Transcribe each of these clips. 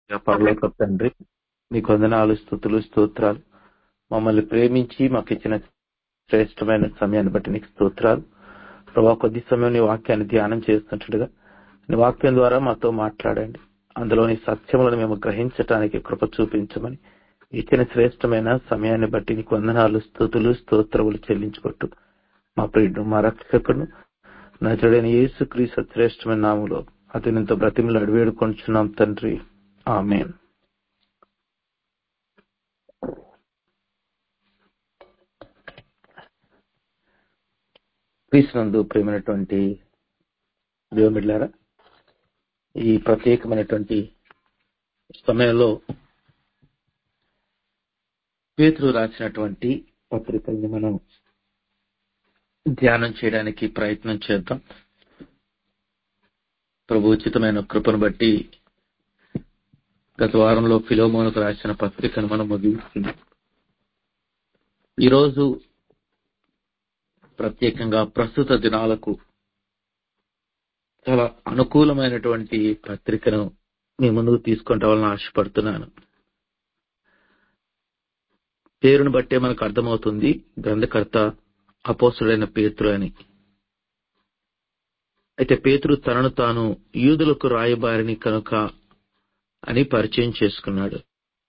పరలోక తండ్రి నీకు వందనాలు స్థుతులు స్తోత్రాలు మమ్మల్ని ప్రేమించి మాకు ఇచ్చిన శ్రేష్టమైన సమయాన్ని బట్టి నీకు స్తోత్రాలు ప్రభా కొద్ది సమయం నీ వాక్యాన్ని ధ్యానం చేస్తుంటగా నీ వాక్యం ద్వారా మాతో మాట్లాడండి అందులోని సత్యములను మేము గ్రహించటానికి కృప చూపించమని ఇచ్చిన శ్రేష్టమైన సమయాన్ని బట్టి నీకు వందనాలు స్థుతులు స్తోత్రములు చెల్లించుకొట్టు మా ప్రియుడు మా రక్షకుడు నజడైన యేసు క్రీస్తు శ్రేష్టమైన నాములో అతనితో బ్రతిమలు అడివేడుకొంచున్నాం తండ్రి ఆమెన్ క్రీస్తునందు ప్రేమైనటువంటి దేవుమిడ్లారా ఈ ప్రత్యేకమైనటువంటి సమయంలో పేతురు రాసినటువంటి పత్రికల్ని మనం ధ్యానం చేయడానికి ప్రయత్నం చేద్దాం ప్రభు ఉచితమైన కృపను బట్టి గత వారంలో ఫిలోమోనుకు రాసిన పత్రికను మనం ముగిస్తున్నాం ఈరోజు ప్రత్యేకంగా ప్రస్తుత దినాలకు చాలా అనుకూలమైనటువంటి పత్రికను మీ ముందుకు తీసుకుంటావాలని ఆశపడుతున్నాను పేరును బట్టే మనకు అర్థమవుతుంది గ్రంథకర్త అపోసుడైన పేతురు అని అయితే పేతురు తనను తాను యూదులకు రాయబారిని కనుక అని పరిచయం చేసుకున్నాడు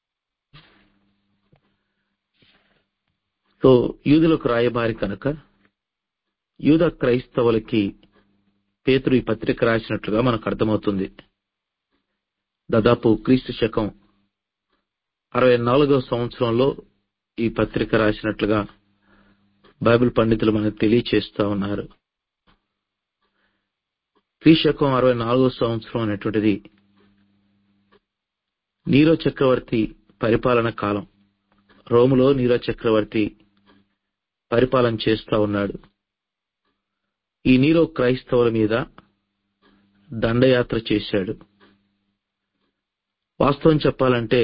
సో యూదులకు రాయబారి కనుక యూద క్రైస్తవులకి పేతురు ఈ పత్రిక రాసినట్లుగా మనకు అర్థమవుతుంది దాదాపు క్రీస్తు శకం అరవై నాలుగవ సంవత్సరంలో ఈ పత్రిక రాసినట్లుగా బైబిల్ పండితులు మనకు తెలియచేస్తా ఉన్నారు క్రీశకం అరవై నాలుగో సంవత్సరం అనేటువంటిది నీరో చక్రవర్తి పరిపాలన కాలం రోములో నీరో చక్రవర్తి పరిపాలన చేస్తా ఉన్నాడు ఈ నీరో క్రైస్తవుల మీద దండయాత్ర చేశాడు వాస్తవం చెప్పాలంటే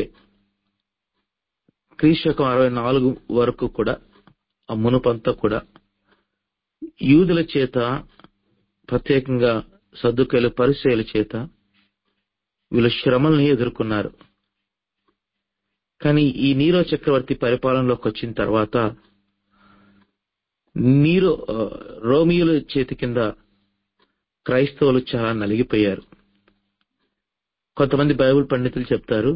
క్రీశకం అరవై నాలుగు వరకు కూడా ఆ మునుపంతా కూడా యూదుల చేత ప్రత్యేకంగా సర్దుకలు పరిచయాల చేత వీళ్ళు శ్రమల్ని ఎదుర్కొన్నారు కానీ ఈ నీరో చక్రవర్తి పరిపాలనలోకి వచ్చిన తర్వాత నీరో రోమియోల చేతి కింద క్రైస్తవులు చాలా నలిగిపోయారు కొంతమంది బైబుల్ పండితులు చెప్తారు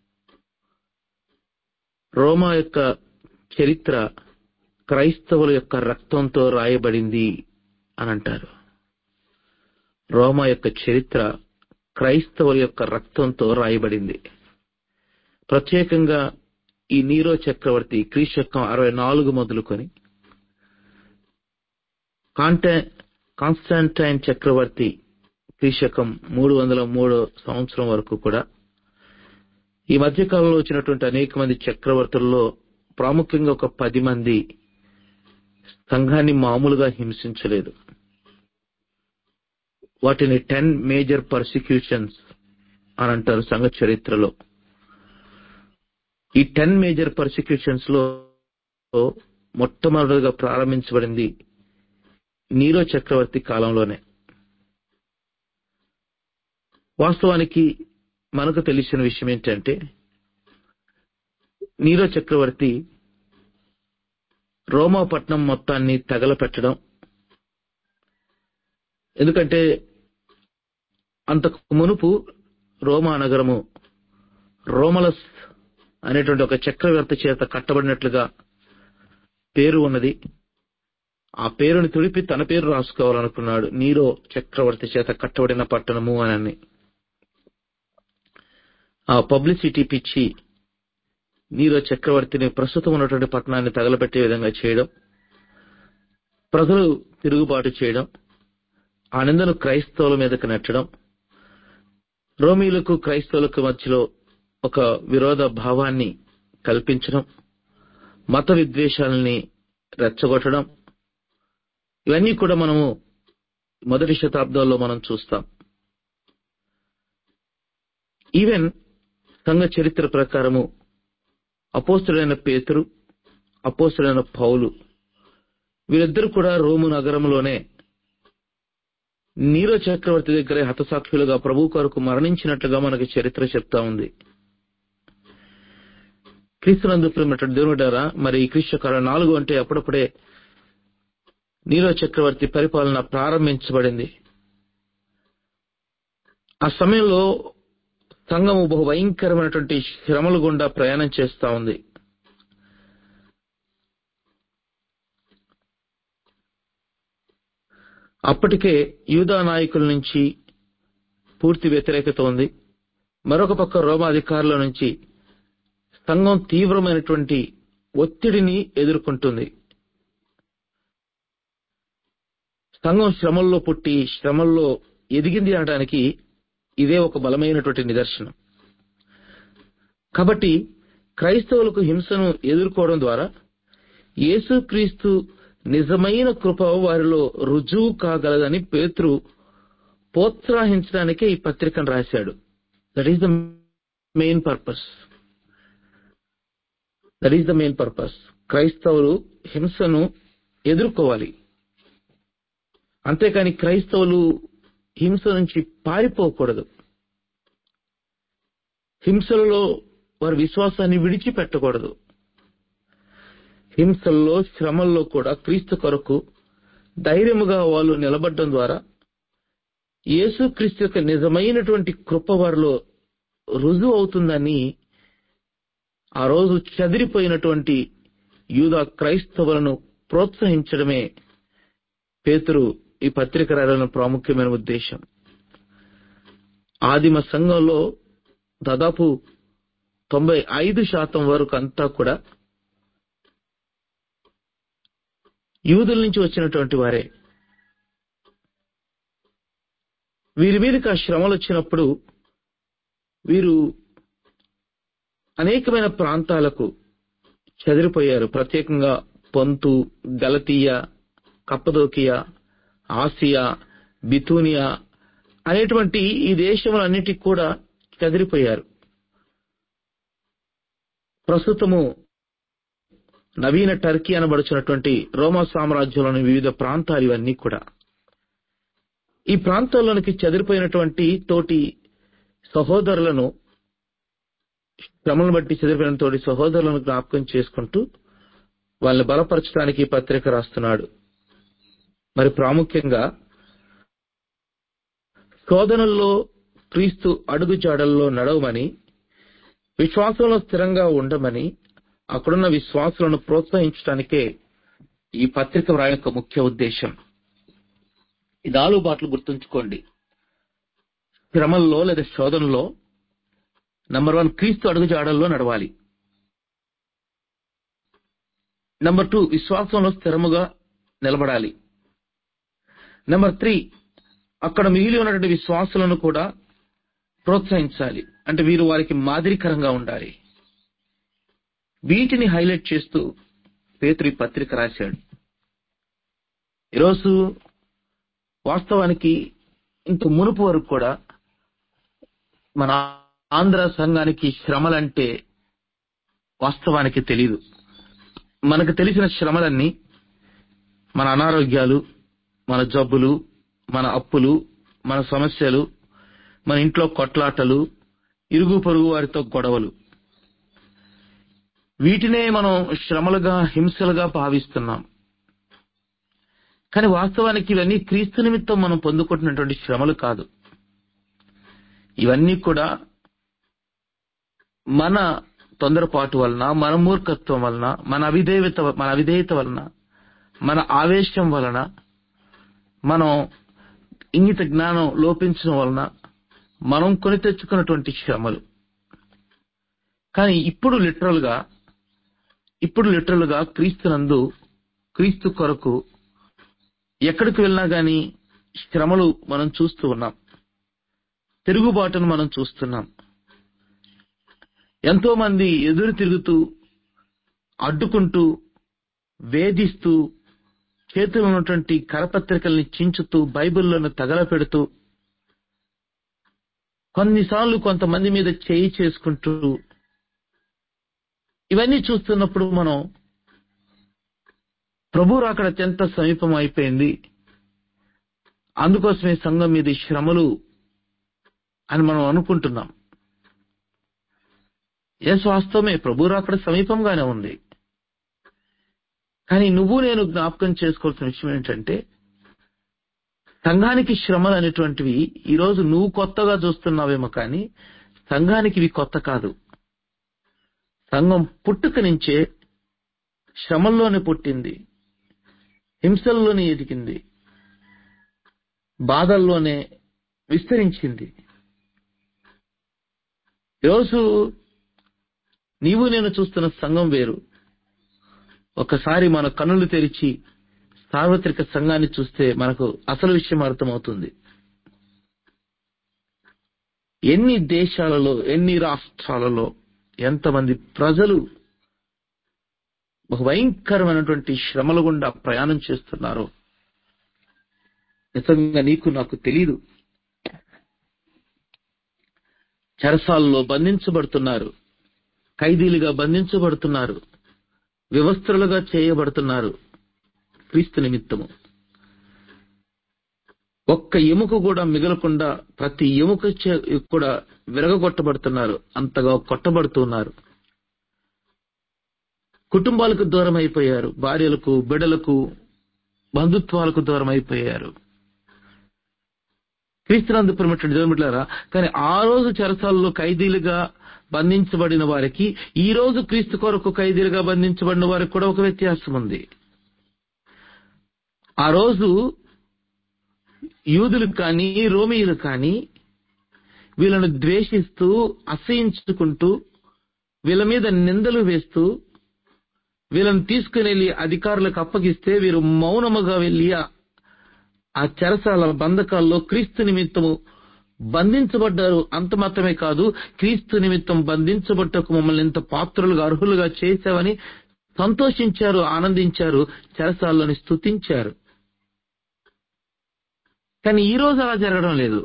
రోమా యొక్క చరిత్ర క్రైస్తవుల యొక్క రక్తంతో రాయబడింది అని అంటారు రోమా యొక్క చరిత్ర క్రైస్తవుల యొక్క రక్తంతో రాయబడింది ప్రత్యేకంగా ఈ నీరో చక్రవర్తి క్రీశకం అరవై నాలుగు మొదలుకొని కాంటా కాన్స్టాంటైన్ చక్రవర్తి క్రీశకం మూడు వందల మూడో సంవత్సరం వరకు కూడా ఈ మధ్య కాలంలో వచ్చినటువంటి అనేక మంది చక్రవర్తుల్లో ప్రాముఖ్యంగా ఒక పది మంది సంఘాన్ని మామూలుగా హింసించలేదు వాటిని టెన్ మేజర్ పర్సిక్యూషన్స్ అని అంటారు సంఘ చరిత్రలో ఈ టెన్ మేజర్ పర్సిక్యూషన్స్ లో మొట్టమొదటిగా ప్రారంభించబడింది నీరో చక్రవర్తి కాలంలోనే వాస్తవానికి మనకు తెలిసిన విషయం ఏంటంటే నీరో చక్రవర్తి రోమాపట్నం మొత్తాన్ని తగలపెట్టడం ఎందుకంటే అంతకు మునుపు రోమా నగరము రోమలస్ అనేటువంటి ఒక చక్రవర్తి చేత కట్టబడినట్లుగా పేరు ఉన్నది ఆ పేరుని తుడిపి తన పేరు రాసుకోవాలనుకున్నాడు నీరో చక్రవర్తి చేత కట్టబడిన పట్టణము అని ఆ పబ్లిసిటీ పిచ్చి నీరో చక్రవర్తిని ప్రస్తుతం ఉన్నటువంటి పట్టణాన్ని తగలబెట్టే విధంగా చేయడం ప్రజలు తిరుగుబాటు చేయడం ఆ నిందను క్రైస్తవుల మీదకు నెట్టడం రోమీలకు క్రైస్తవులకు మధ్యలో ఒక విరోధ భావాన్ని కల్పించడం మత విద్వేషాలని రెచ్చగొట్టడం ఇవన్నీ కూడా మనము మొదటి శతాబ్దాల్లో మనం చూస్తాం ఈవెన్ సంఘ చరిత్ర ప్రకారము అపోస్తుడైన పేతురు అపోస్తుడైన పౌలు వీరిద్దరు కూడా రోము నగరంలోనే నీరో చక్రవర్తి దగ్గరే హతసాక్షులుగా ప్రభు కొరకు మరణించినట్లుగా మనకి చరిత్ర చెప్తా ఉంది క్రీస్తునందు ప్రేమటువంటి దేవుని ద్వారా మరి క్రీస్తు కాలం నాలుగు అంటే అప్పుడప్పుడే నీరో చక్రవర్తి పరిపాలన ప్రారంభించబడింది ఆ సమయంలో సంఘము బహు భయంకరమైనటువంటి శ్రమల గుండా ప్రయాణం చేస్తా ఉంది అప్పటికే యూదా నాయకుల నుంచి పూర్తి వ్యతిరేకత ఉంది మరొక పక్క రోమా అధికారుల నుంచి సంఘం తీవ్రమైనటువంటి ఒత్తిడిని ఎదుర్కొంటుంది సంఘం శ్రమల్లో పుట్టి శ్రమల్లో ఎదిగింది అనడానికి ఇదే ఒక బలమైనటువంటి నిదర్శనం కాబట్టి క్రైస్తవులకు హింసను ఎదుర్కోవడం ద్వారా యేసుక్రీస్తు నిజమైన కృప వారిలో రుజువు కాగలదని పేతురు ప్రోత్సహించడానికే ఈ పత్రికను రాశాడు that is the main purpose that is the main purpose క్రైస్తవులు హింసను ఎదుర్కోవాలి అంతేకాని క్రైస్తవులు హింస నుంచి పారిపోకూడదు హింసలలో వారి విశ్వాసాన్ని విడిచిపెట్టకూడదు హింసల్లో శ్రమల్లో కూడా క్రీస్తు కొరకు ధైర్యముగా వాళ్ళు నిలబడడం ద్వారా యేసుక్రీస్తు యొక్క నిజమైనటువంటి కృప వారిలో రుజువు అవుతుందని ఆ రోజు చెదిరిపోయినటువంటి యూదా క్రైస్తవులను ప్రోత్సహించడమే పేతురు ఈ పత్రిక రాయాలన్న ప్రాముఖ్యమైన ఉద్దేశం ఆదిమ సంఘంలో దాదాపు తొంభై ఐదు శాతం వరకు అంతా కూడా యూదుల నుంచి వచ్చినటువంటి వారే వీరి మీదకి ఆ శ్రమలు వచ్చినప్పుడు వీరు అనేకమైన ప్రాంతాలకు చెదిరిపోయారు ప్రత్యేకంగా పొంతు గలతీయ కప్పదోకియా ఆసియా బితూనియా అనేటువంటి ఈ దేశములన్నిటికి కూడా చెదిరిపోయారు ప్రస్తుతము నవీన టర్కీ అనబడుచున్నటువంటి రోమా సామ్రాజ్యంలోని వివిధ ప్రాంతాలు ఇవన్నీ కూడా ఈ ప్రాంతాల్లోనికి చెదిరిపోయినటువంటి తోటి సహోదరులను శ్రమను బట్టి చెదిరిపోయిన తోటి సహోదరులను జ్ఞాపకం చేసుకుంటూ వాళ్ళని బలపరచడానికి ఈ పత్రిక రాస్తున్నాడు మరి ప్రాముఖ్యంగా శోధనల్లో క్రీస్తు అడుగుజాడల్లో నడవమని విశ్వాసంలో స్థిరంగా ఉండమని అక్కడున్న విశ్వాసులను ప్రోత్సహించడానికే ఈ పత్రిక వ్రాయ యొక్క ముఖ్య ఉద్దేశం ఈ నాలుగు బాటలు గుర్తుంచుకోండి శ్రమల్లో లేదా శోధనలో నంబర్ వన్ క్రీస్తు అడుగుజాడల్లో నడవాలి నంబర్ టూ విశ్వాసంలో స్థిరముగా నిలబడాలి నెంబర్ త్రీ అక్కడ మిగిలి ఉన్నటువంటి విశ్వాసులను కూడా ప్రోత్సహించాలి అంటే వీరు వారికి మాదిరికరంగా ఉండాలి వీటిని హైలైట్ చేస్తూ పేతురి పత్రిక రాశాడు ఈరోజు వాస్తవానికి ఇంత మునుపు వరకు కూడా మన ఆంధ్ర సంఘానికి శ్రమలంటే వాస్తవానికి తెలీదు మనకు తెలిసిన శ్రమలన్నీ మన అనారోగ్యాలు మన జబ్బులు మన అప్పులు మన సమస్యలు మన ఇంట్లో కొట్లాటలు ఇరుగు పొరుగు వారితో గొడవలు వీటినే మనం శ్రమలుగా హింసలుగా భావిస్తున్నాం కానీ వాస్తవానికి ఇవన్నీ క్రీస్తు నిమిత్తం మనం పొందుకుంటున్నటువంటి శ్రమలు కాదు ఇవన్నీ కూడా మన తొందరపాటు వలన మన మూర్ఖత్వం వలన మన అవిధేయత మన అవిధేయత వలన మన ఆవేశం వలన మనం ఇంగిత జ్ఞానం లోపించడం వలన మనం కొని తెచ్చుకున్నటువంటి శ్రమలు కానీ ఇప్పుడు లిటరల్ గా ఇప్పుడు లిటరల్ గా క్రీస్తునందు క్రీస్తు కొరకు ఎక్కడికి వెళ్ళినా గాని శ్రమలు మనం చూస్తూ ఉన్నాం తిరుగుబాటును మనం చూస్తున్నాం ఎంతో మంది ఎదురు తిరుగుతూ అడ్డుకుంటూ వేధిస్తూ చేతిలో ఉన్నటువంటి కరపత్రికల్ని చించుతూ బైబిల్లను తగలపెడుతూ కొన్నిసార్లు కొంతమంది మీద చేయి చేసుకుంటూ ఇవన్నీ చూస్తున్నప్పుడు మనం ప్రభు రాకడ అత్యంత సమీపం అయిపోయింది అందుకోసమే సంఘం మీద ఈ శ్రమలు అని మనం అనుకుంటున్నాం ఎస్ వాస్తవమే ప్రభు రాకడ సమీపంగానే ఉంది కానీ నువ్వు నేను జ్ఞాపకం చేసుకోవాల్సిన విషయం ఏంటంటే సంఘానికి శ్రమలు అనేటువంటివి ఈరోజు నువ్వు కొత్తగా చూస్తున్నావేమో కానీ సంఘానికి ఇవి కొత్త కాదు సంఘం పుట్టుక నుంచే శ్రమల్లోనే పుట్టింది హింసల్లోనే ఎదిగింది బాధల్లోనే విస్తరించింది ఈరోజు నీవు నేను చూస్తున్న సంఘం వేరు ఒకసారి మన కన్నులు తెరిచి సార్వత్రిక సంఘాన్ని చూస్తే మనకు అసలు విషయం అర్థమవుతుంది ఎన్ని దేశాలలో ఎన్ని రాష్ట్రాలలో ఎంతమంది ప్రజలు ఒక భయంకరమైనటువంటి శ్రమల గుండా ప్రయాణం చేస్తున్నారో నిజంగా నీకు నాకు తెలియదు చెరసాలలో బంధించబడుతున్నారు ఖైదీలుగా బంధించబడుతున్నారు వ్యవస్థలుగా చేయబడుతున్నారు క్రీస్తు నిమిత్తము ఒక్క ఎముక కూడా మిగలకుండా ప్రతి ఎముక చే- కూడా విరగగొట్టబడుతున్నారు అంతగా కొట్టబడుతున్నారు కుటుంబాలకు దూరం అయిపోయారు భార్యలకు బిడలకు బంధుత్వాలకు దూరం అయిపోయారు క్రీస్తునందు ప్రేమటువంటి దేవుని బిడ్డలారా కానీ ఆ రోజు చెరసాలలో ఖైదీలుగా బంధించబడిన వారికి ఈ రోజు క్రీస్తు కొరకు ఖైదీలుగా బంధించబడిన వారికి కూడా ఒక వ్యత్యాసం ఉంది ఆ రోజు యూదులు కానీ రోమియులు కానీ వీళ్ళను ద్వేషిస్తూ అసహించుకుంటూ వీళ్ళ మీద నిందలు వేస్తూ వీళ్ళని తీసుకుని వెళ్ళి అధికారులకు అప్పగిస్తే వీరు మౌనముగా వెళ్ళి ఆ- ఆ చెరసాల బంధకాల్లో క్రీస్తు నిమిత్తము బంధించబడ్డారు అంత మాత్రమే కాదు క్రీస్తు నిమిత్తం బంధించబట్టకు మమ్మల్ని ఇంత పాత్రులుగా అర్హులుగా చేశావని సంతోషించారు ఆనందించారు చెరసాలని స్తుతించారు కానీ ఈ రోజు అలా జరగడం లేదు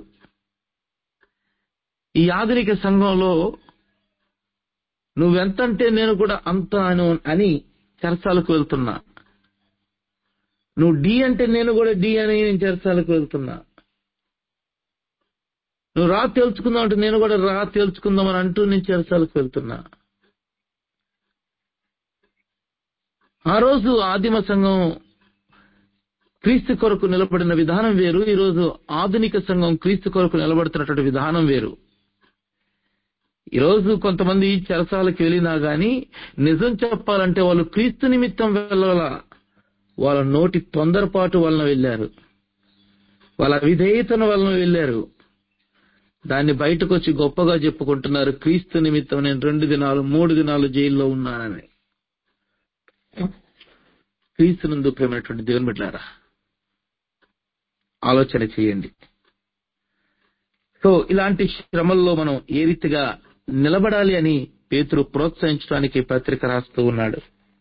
ఈ ఆధునిక సంఘంలో నువ్వెంతంటే నేను కూడా అంత అను అని చెరసాలకు వెళ్తున్నా నువ్వు డి అంటే నేను కూడా డి అని నేను చెరసాలకు వెళ్తున్నా నువ్వు రా తేల్చుకుందాం అంటే నేను కూడా రా తేల్చుకుందాం అని అంటూ నేను చెరసాలకు వెళ్తున్నా ఆ రోజు ఆదిమ సంఘం క్రీస్తు కొరకు నిలబడిన విధానం వేరు ఈ రోజు ఆధునిక సంఘం క్రీస్తు కొరకు నిలబడుతున్నటువంటి విధానం వేరు ఈ రోజు కొంతమంది చెరసాలకు వెళ్ళినా గాని నిజం చెప్పాలంటే వాళ్ళు క్రీస్తు నిమిత్తం వెళ్ళాల వాళ్ళ నోటి తొందరపాటు వలన వెళ్ళారు వాళ్ళ విధేయతను వలన వెళ్ళారు దాన్ని బయటకు వచ్చి గొప్పగా చెప్పుకుంటున్నారు క్రీస్తు నిమిత్తం నేను రెండు దినాలు మూడు దినాలు జైల్లో ఉన్నానని క్రీస్తు నందు ప్రేమైనటువంటి దేవుని బిడ్డారా ఆలోచన చేయండి సో ఇలాంటి శ్రమల్లో మనం ఏ రీతిగా నిలబడాలి అని పేతురు ప్రోత్సహించడానికి పత్రిక రాస్తూ ఉన్నాడు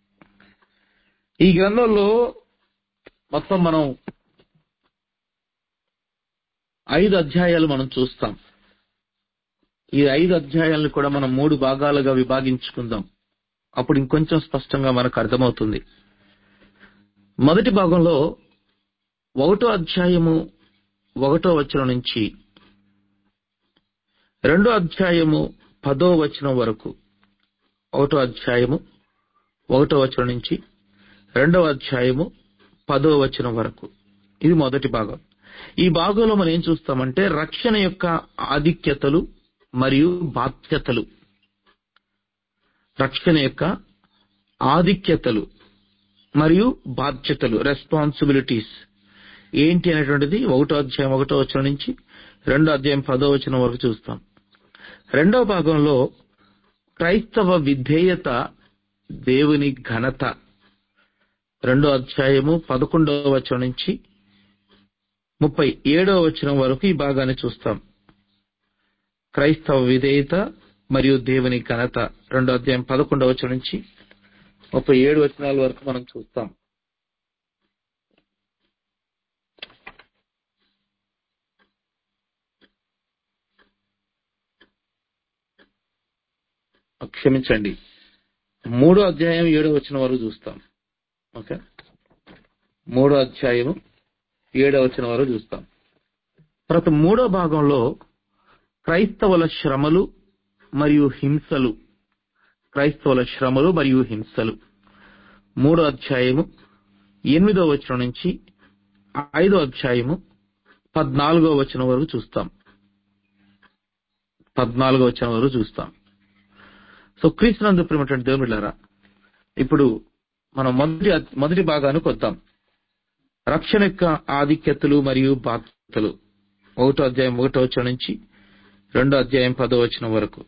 ఈ గ్రంథంలో మొత్తం మనం ఐదు అధ్యాయాలు మనం చూస్తాం ఈ ఐదు అధ్యాయాలను కూడా మనం మూడు భాగాలుగా విభాగించుకుందాం అప్పుడు ఇంకొంచెం స్పష్టంగా మనకు అర్థమవుతుంది మొదటి భాగంలో ఒకటో అధ్యాయము ఒకటో వచనం నుంచి రెండో అధ్యాయము పదో వచనం వరకు ఒకటో అధ్యాయము ఒకటో వచనం నుంచి రెండవ అధ్యాయము పదో వచనం వరకు ఇది మొదటి భాగం ఈ భాగంలో మనం ఏం చూస్తామంటే రక్షణ యొక్క ఆధిక్యతలు మరియు బాధ్యతలు రక్షణ యొక్క ఆధిక్యతలు మరియు బాధ్యతలు రెస్పాన్సిబిలిటీస్ ఏంటి అనేటువంటిది ఒకటో అధ్యాయం ఒకటో వచనం నుంచి రెండో అధ్యాయం పదో వచనం వరకు చూస్తాం రెండో భాగంలో క్రైస్తవ విధేయత దేవుని ఘనత రెండో అధ్యాయము పదకొండవ వచనం నుంచి ముప్పై ఏడవ వచనం వరకు ఈ భాగాన్ని చూస్తాం క్రైస్తవ విధేయత మరియు దేవుని ఘనత రెండో అధ్యాయం పదకొండవ వచనం నుంచి ముప్పై ఏడు వచనాల వరకు మనం చూస్తాం క్షమించండి మూడో అధ్యాయం ఏడో వచ్చిన వరకు చూస్తాం ఓకే మూడో అధ్యాయం ఏడో వచ్చిన వరకు చూస్తాం తర్వాత మూడో భాగంలో క్రైస్తవుల శ్రమలు మరియు హింసలు క్రైస్తవుల శ్రమలు మరియు హింసలు మూడో అధ్యాయము ఎనిమిదో వచనం నుంచి ఐదో అధ్యాయము పద్నాలుగో వచనం వరకు చూస్తాం పద్నాలుగో వచనం వరకు చూస్తాం సో క్రీస్తునందు ప్రేమటువంటి దేవుడిలారా ఇప్పుడు మనం మొదటి మొదటి భాగానికి వద్దాం రక్షణ యొక్క ఆధిక్యతలు మరియు బాధ్యతలు ఒకటో అధ్యాయం ఒకటో వచనం నుంచి రెండో అధ్యాయం పదో వచనం వరకు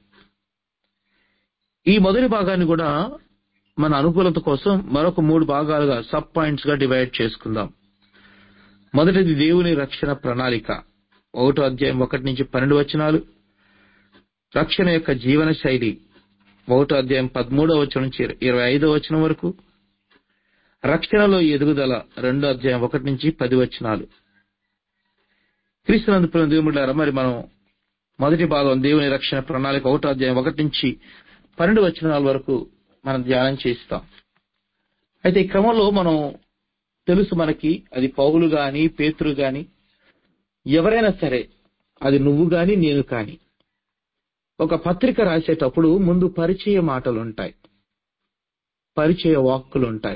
ఈ మొదటి భాగాన్ని కూడా మన అనుకూలత కోసం మరొక మూడు భాగాలుగా సబ్ పాయింట్స్ గా డివైడ్ చేసుకుందాం మొదటిది దేవుని రక్షణ ప్రణాళిక ఒకటో అధ్యాయం ఒకటి నుంచి పన్నెండు వచనాలు రక్షణ యొక్క జీవన శైలి ఒకటో అధ్యాయం పదమూడవ వచనం నుంచి ఇరవై ఐదో వచనం వరకు రక్షణలో ఎదుగుదల రెండో అధ్యాయం ఒకటి నుంచి పది వచనాలు క్రీస్తునందు దేవుడారా మరి మనం మొదటి భాగం దేవుని రక్షణ ప్రణాళిక ఒకటో అధ్యాయం ఒకటి నుంచి పన్నెండు వచనాల వరకు మనం ధ్యానం చేస్తాం అయితే ఈ క్రమంలో మనం తెలుసు మనకి అది పౌలు గాని పేతురు గాని ఎవరైనా సరే అది నువ్వు గాని నేను కాని ఒక పత్రిక రాసేటప్పుడు ముందు పరిచయ మాటలు ఉంటాయి పరిచయ వాక్కులు ఉంటాయి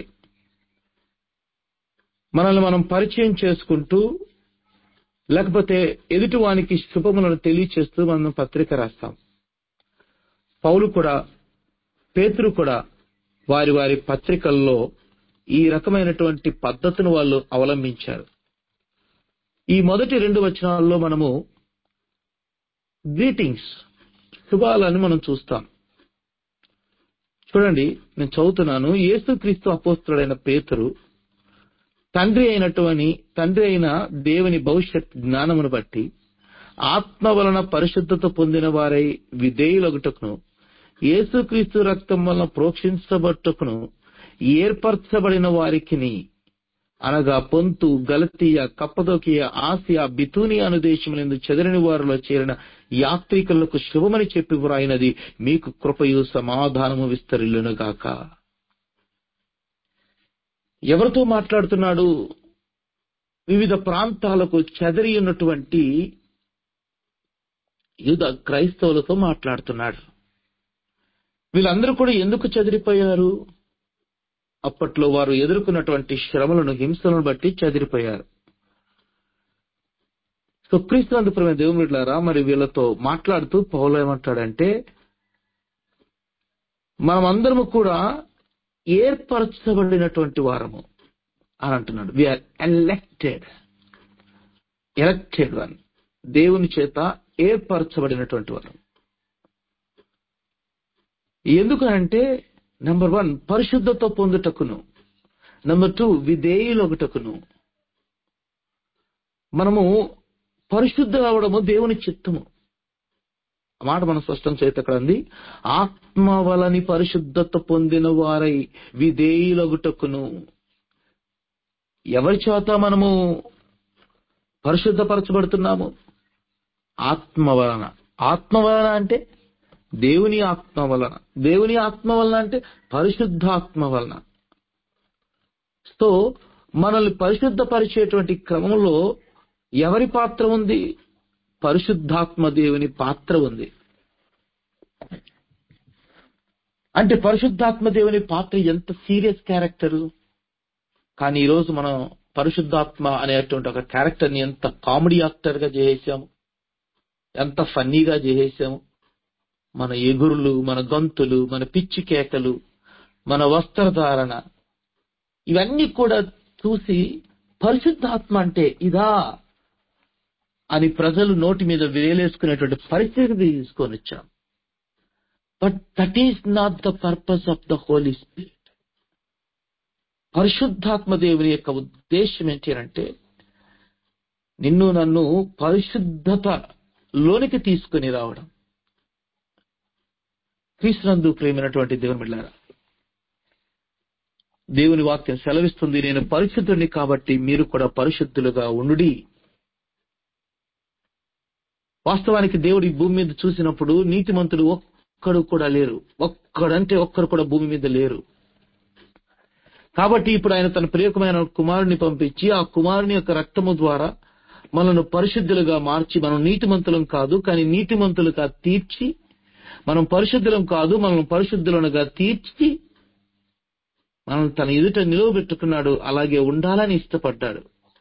మనల్ని మనం పరిచయం చేసుకుంటూ లేకపోతే ఎదుటివానికి శుభములను తెలియచేస్తూ మనం పత్రిక రాస్తాం పౌలు కూడా పేతురు కూడా వారి వారి పత్రికల్లో ఈ రకమైనటువంటి పద్ధతిని వాళ్ళు అవలంబించారు ఈ మొదటి రెండు వచనాల్లో మనము గ్రీటింగ్స్ శుభాలని మనం చూస్తాం చూడండి నేను చదువుతున్నాను యేసుక్రీస్తు అపోస్తుడైన పేతురు తండ్రి అయినటువంటి తండ్రి అయిన దేవుని భవిష్యత్ జ్ఞానమును బట్టి ఆత్మ వలన పరిశుద్ధత పొందిన వారై విధేయులగుటకును యేసుక్రీస్తు రక్తం వలన ప్రోక్షించబట్టుకును ఏర్పరచబడిన వారికిని అనగా పొంతు గలతీయ కప్పదోకియ ఆసియా బితూని అను దేశములందు చెదరని వారిలో చేరిన యాత్రికులకు శుభమని చెప్పి వ్రాయినది మీకు కృపయు సమాధానము విస్తరిల్లునుగాక ఎవరితో మాట్లాడుతున్నాడు వివిధ ప్రాంతాలకు చెదరి ఉన్నటువంటి యుధ క్రైస్తవులతో మాట్లాడుతున్నాడు వీళ్ళందరూ కూడా ఎందుకు చెదిరిపోయారు అప్పట్లో వారు ఎదుర్కొన్నటువంటి శ్రమలను హింసలను బట్టి చెదిరిపోయారు సుక్రీస్తునందు ప్రేమ దేవుడిలారా మరి వీళ్ళతో మాట్లాడుతూ పౌలు ఏమంటాడంటే మనమందరము కూడా ఏర్పరచబడినటువంటి వారము అని అంటున్నాడు విఆర్ ఎలెక్టెడ్ ఎలక్టెడ్ వన్ దేవుని చేత ఏర్పరచబడినటువంటి వారు ఎందుకనంటే నంబర్ వన్ పరిశుద్ధత పొందుటకును నంబర్ టూ విధేయులొకటకును మనము పరిశుద్ధ అవడము దేవుని చిత్తము ఆ మాట మనం స్పష్టం చేత అక్కడ ఉంది ఆత్మ వలని పరిశుద్ధత పొందిన వారై విధేయులగుటకును ఎవరి చేత మనము పరిశుద్ధపరచబడుతున్నాము ఆత్మ వలన ఆత్మ వలన అంటే దేవుని ఆత్మ వలన దేవుని ఆత్మ వలన అంటే పరిశుద్ధాత్మ వలన సో మనల్ని పరిశుద్ధపరిచేటువంటి క్రమంలో ఎవరి పాత్ర ఉంది పరిశుద్ధాత్మ దేవుని పాత్ర ఉంది అంటే పరిశుద్ధాత్మ దేవుని పాత్ర ఎంత సీరియస్ క్యారెక్టర్ కానీ ఈరోజు మనం పరిశుద్ధాత్మ అనేటువంటి ఒక క్యారెక్టర్ ని ఎంత కామెడీ యాక్టర్ గా చేసేసాము ఎంత ఫన్నీగా చేసేసాము మన ఎగురులు మన గొంతులు మన పిచ్చి కేకలు మన వస్త్రధారణ ఇవన్నీ కూడా చూసి పరిశుద్ధాత్మ అంటే ఇదా అని ప్రజలు నోటి మీద వేలేసుకునేటువంటి పరిస్థితి తీసుకొని వచ్చాం but that is not the purpose of the holy spirit పరిశుద్ధాత్మ దేవుని యొక్క ఉద్దేశం ఏంటి అంటే నిన్ను నన్ను పరిశుద్ధత లోనికి తీసుకుని రావడం క్రీస్తునందు ప్రేమైనటువంటి దేవుని బిడ్డారా దేవుని వాక్యం సెలవిస్తుంది నేను పరిశుద్ధుడిని కాబట్టి మీరు కూడా పరిశుద్ధులుగా ఉండుడి వాస్తవానికి దేవుడు ఈ భూమి మీద చూసినప్పుడు నీతిమంతుడు ఒక్కడు కూడా లేరు ఒక్కడంటే ఒక్కరు కూడా భూమి మీద లేరు కాబట్టి ఇప్పుడు ఆయన తన ప్రియకమైన కుమారుని పంపించి ఆ కుమారుని యొక్క రక్తము ద్వారా మనను పరిశుద్ధులుగా మార్చి మనం నీతిమంతులం కాదు కానీ నీతిమంతులుగా తీర్చి మనం పరిశుద్ధులం కాదు మనం పరిశుద్ధులనుగా తీర్చి మనం తన ఎదుట నిలువబెట్టుకున్నాడు అలాగే ఉండాలని ఇష్టపడ్డాడు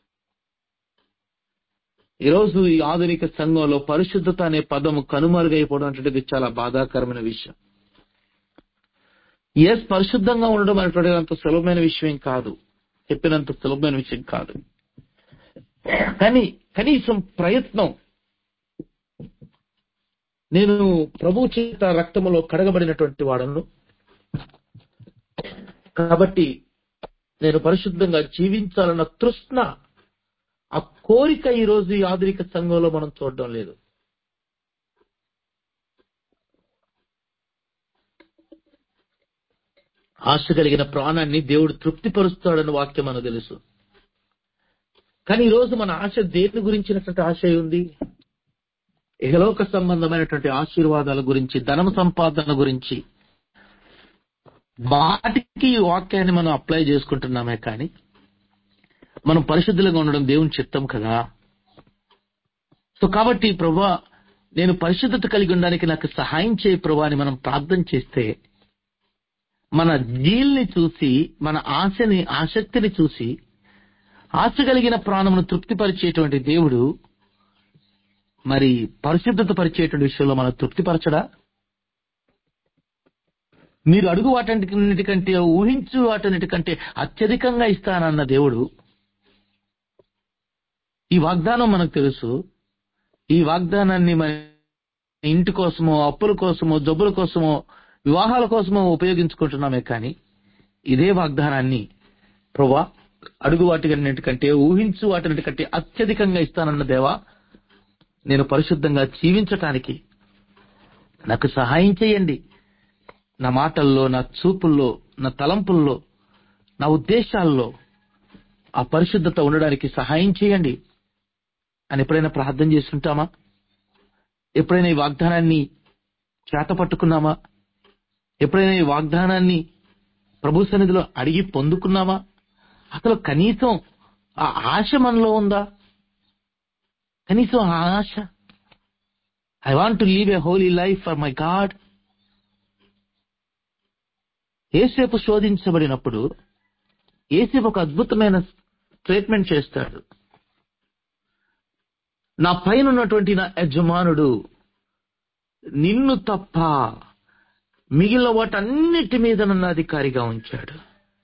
ఈరోజు ఈ ఆధునిక సంఘంలో పరిశుద్ధత అనే పదము కనుమరుగైపోవడం అంటే చాలా బాధాకరమైన విషయం ఎస్ పరిశుద్ధంగా ఉండడం అనేటువంటిది అంత సులభమైన విషయం కాదు చెప్పినంత సులభమైన విషయం కాదు కానీ కనీసం ప్రయత్నం నేను ప్రభు చేత రక్తములో కడగబడినటువంటి వాడను కాబట్టి నేను పరిశుద్ధంగా జీవించాలన్న తృష్ణ ఆ కోరిక ఈ రోజు ఈ ఆధునిక సంఘంలో మనం చూడడం లేదు ఆశ కలిగిన ప్రాణాన్ని దేవుడు తృప్తిపరుస్తాడని వాక్యం మనకు తెలుసు కానీ ఈ రోజు మన ఆశ దేని గురించినటువంటి ఆశ ఉంది ఇహలోక సంబంధమైనటువంటి ఆశీర్వాదాల గురించి ధనం సంపాదన గురించి వాటికి ఈ వాక్యాన్ని మనం అప్లై చేసుకుంటున్నామే కానీ మనం పరిశుద్ధులుగా ఉండడం దేవుని చిత్తం కదా సో కాబట్టి ప్రభా నేను పరిశుద్ధత కలిగి ఉండడానికి నాకు సహాయం చేయ ప్రభా అని మనం ప్రార్థన చేస్తే మన జీల్ని చూసి మన ఆశని ఆసక్తిని చూసి ఆశ కలిగిన ప్రాణమును తృప్తిపరిచేటువంటి దేవుడు మరి పరిశుద్ధత పరిచేటువంటి విషయంలో మనం తృప్తిపరచడా మీరు అడుగు వాటన్నిటికంటే ఊహించు వాటన్నిటికంటే అత్యధికంగా ఇస్తానన్న దేవుడు ఈ వాగ్దానం మనకు తెలుసు ఈ వాగ్దానాన్ని మన ఇంటి కోసమో అప్పుల కోసమో జబ్బుల కోసమో వివాహాల కోసమో ఉపయోగించుకుంటున్నామే కానీ ఇదే వాగ్దానాన్ని ప్రభా అడుగు వాటికన్నిటికంటే ఊహించు వాటికంటే అత్యధికంగా ఇస్తానన్న దేవా నేను పరిశుద్ధంగా జీవించటానికి నాకు సహాయం చేయండి నా మాటల్లో నా చూపుల్లో నా తలంపుల్లో నా ఉద్దేశాల్లో ఆ పరిశుద్ధత ఉండడానికి సహాయం చేయండి అని ఎప్పుడైనా ప్రార్థన చేస్తుంటామా ఎప్పుడైనా ఈ వాగ్దానాన్ని చేత పట్టుకున్నామా ఎప్పుడైనా ఈ వాగ్దానాన్ని ప్రభు సన్నిధిలో అడిగి పొందుకున్నామా అసలు కనీసం ఆ ఆశ మనలో ఉందా కనీసం ఆ ఆశ I want to leave a holy life for my God ఏసేపు శోధించబడినప్పుడు ఏసేపు ఒక అద్భుతమైన స్టేట్మెంట్ చేస్తాడు నా పైన ఉన్నటువంటి నా యజమానుడు నిన్ను తప్ప మిగిలిన వాటన్నిటి మీద నన్ను అధికారిగా ఉంచాడు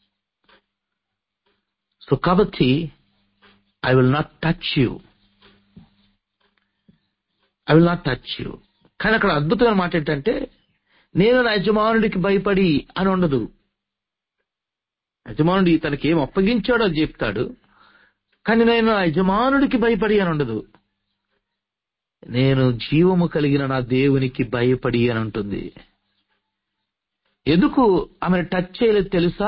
సో కాబట్టి I will not touch you I will not touch you కానీ అక్కడ అద్భుతమైన మాట ఏంటంటే నేను నా యజమానుడికి భయపడి అని ఉండదు యజమానుడి తనకి ఏం అప్పగించాడో అది చెప్తాడు కానీ నేను నా యజమానుడికి భయపడి అని ఉండదు నేను జీవము కలిగిన నా దేవునికి భయపడి అని ఉంటుంది ఎందుకు ఆమెను టచ్ చేయలేదు తెలుసా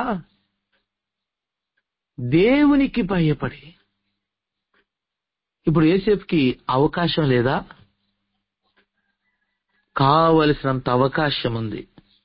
దేవునికి భయపడి ఇప్పుడు ఏసేపుకి అవకాశం లేదా కావలసినంత అవకాశం ఉంది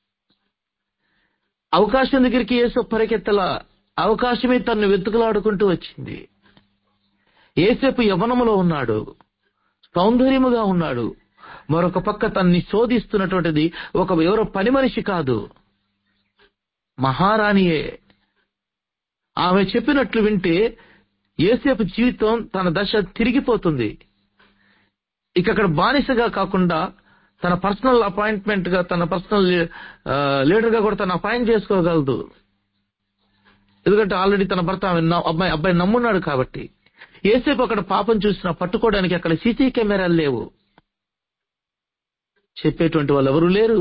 అవకాశం దగ్గరికి ఏసు పరిగెత్తల అవకాశమే తను వెతుకులాడుకుంటూ వచ్చింది ఏసేపు యవనములో ఉన్నాడు సౌందర్యముగా ఉన్నాడు మరొక పక్క తన్ని శోధిస్తున్నటువంటిది ఒక ఎవరో పని మనిషి కాదు మహారాణియే ఆమె చెప్పినట్లు వింటే ఏసేపు జీవితం తన దశ తిరిగిపోతుంది ఇక అక్కడ బానిసగా కాకుండా తన పర్సనల్ అపాయింట్మెంట్ గా తన పర్సనల్ లీడర్ గా కూడా తను అపాయింట్ చేసుకోగలదు ఎందుకంటే ఆల్రెడీ తన భర్త ఆమె న- అబ్బాయి అబ్బాయి నమ్మున్నాడు కాబట్టి ఏసేపు అక్కడ పాపం చూసినా పట్టుకోవడానికి అక్కడ సీసీ కెమెరాలు లేవు చెప్పేటువంటి వాళ్ళు ఎవరు లేరు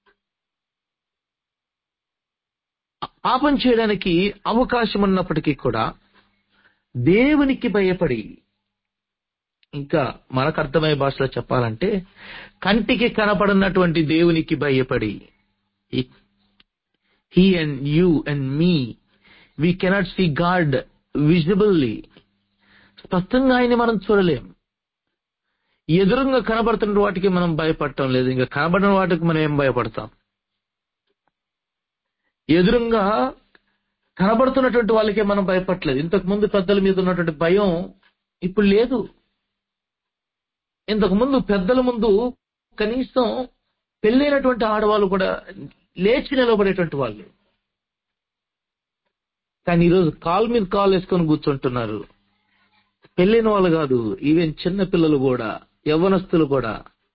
పాపం చేయడానికి అవకాశం ఉన్నప్పటికీ కూడా దేవునికి భయపడి ఇంకా మనకు అర్థమయ్యే భాషలో చెప్పాలంటే కంటికి కనపడనటువంటి దేవునికి భయపడి he and you and me we cannot see God visibly స్పష్టంగా ఆయన్ని మనం చూడలేం ఎదురుగా కనబడుతున్న వాటికి మనం భయపడటం లేదు ఇంకా కనబడిన వాటికి మనం ఏం భయపడతాం ఎదురుగా కనబడుతున్నటువంటి వాళ్ళకే మనం భయపడలేదు ఇంతకు ముందు పెద్దల మీద ఉన్నటువంటి భయం ఇప్పుడు లేదు ఇంతకు ముందు పెద్దల ముందు కనీసం పెళ్ళైనటువంటి ఆడవాళ్ళు కూడా లేచి నిలబడేటువంటి వాళ్ళు కానీ ఈరోజు కాల్ మీద కాల్ వేసుకొని కూర్చుంటున్నారు పెళ్ళైన వాళ్ళు కాదు ఈవెన్ చిన్న పిల్లలు కూడా యవ్వనస్తులు కూడా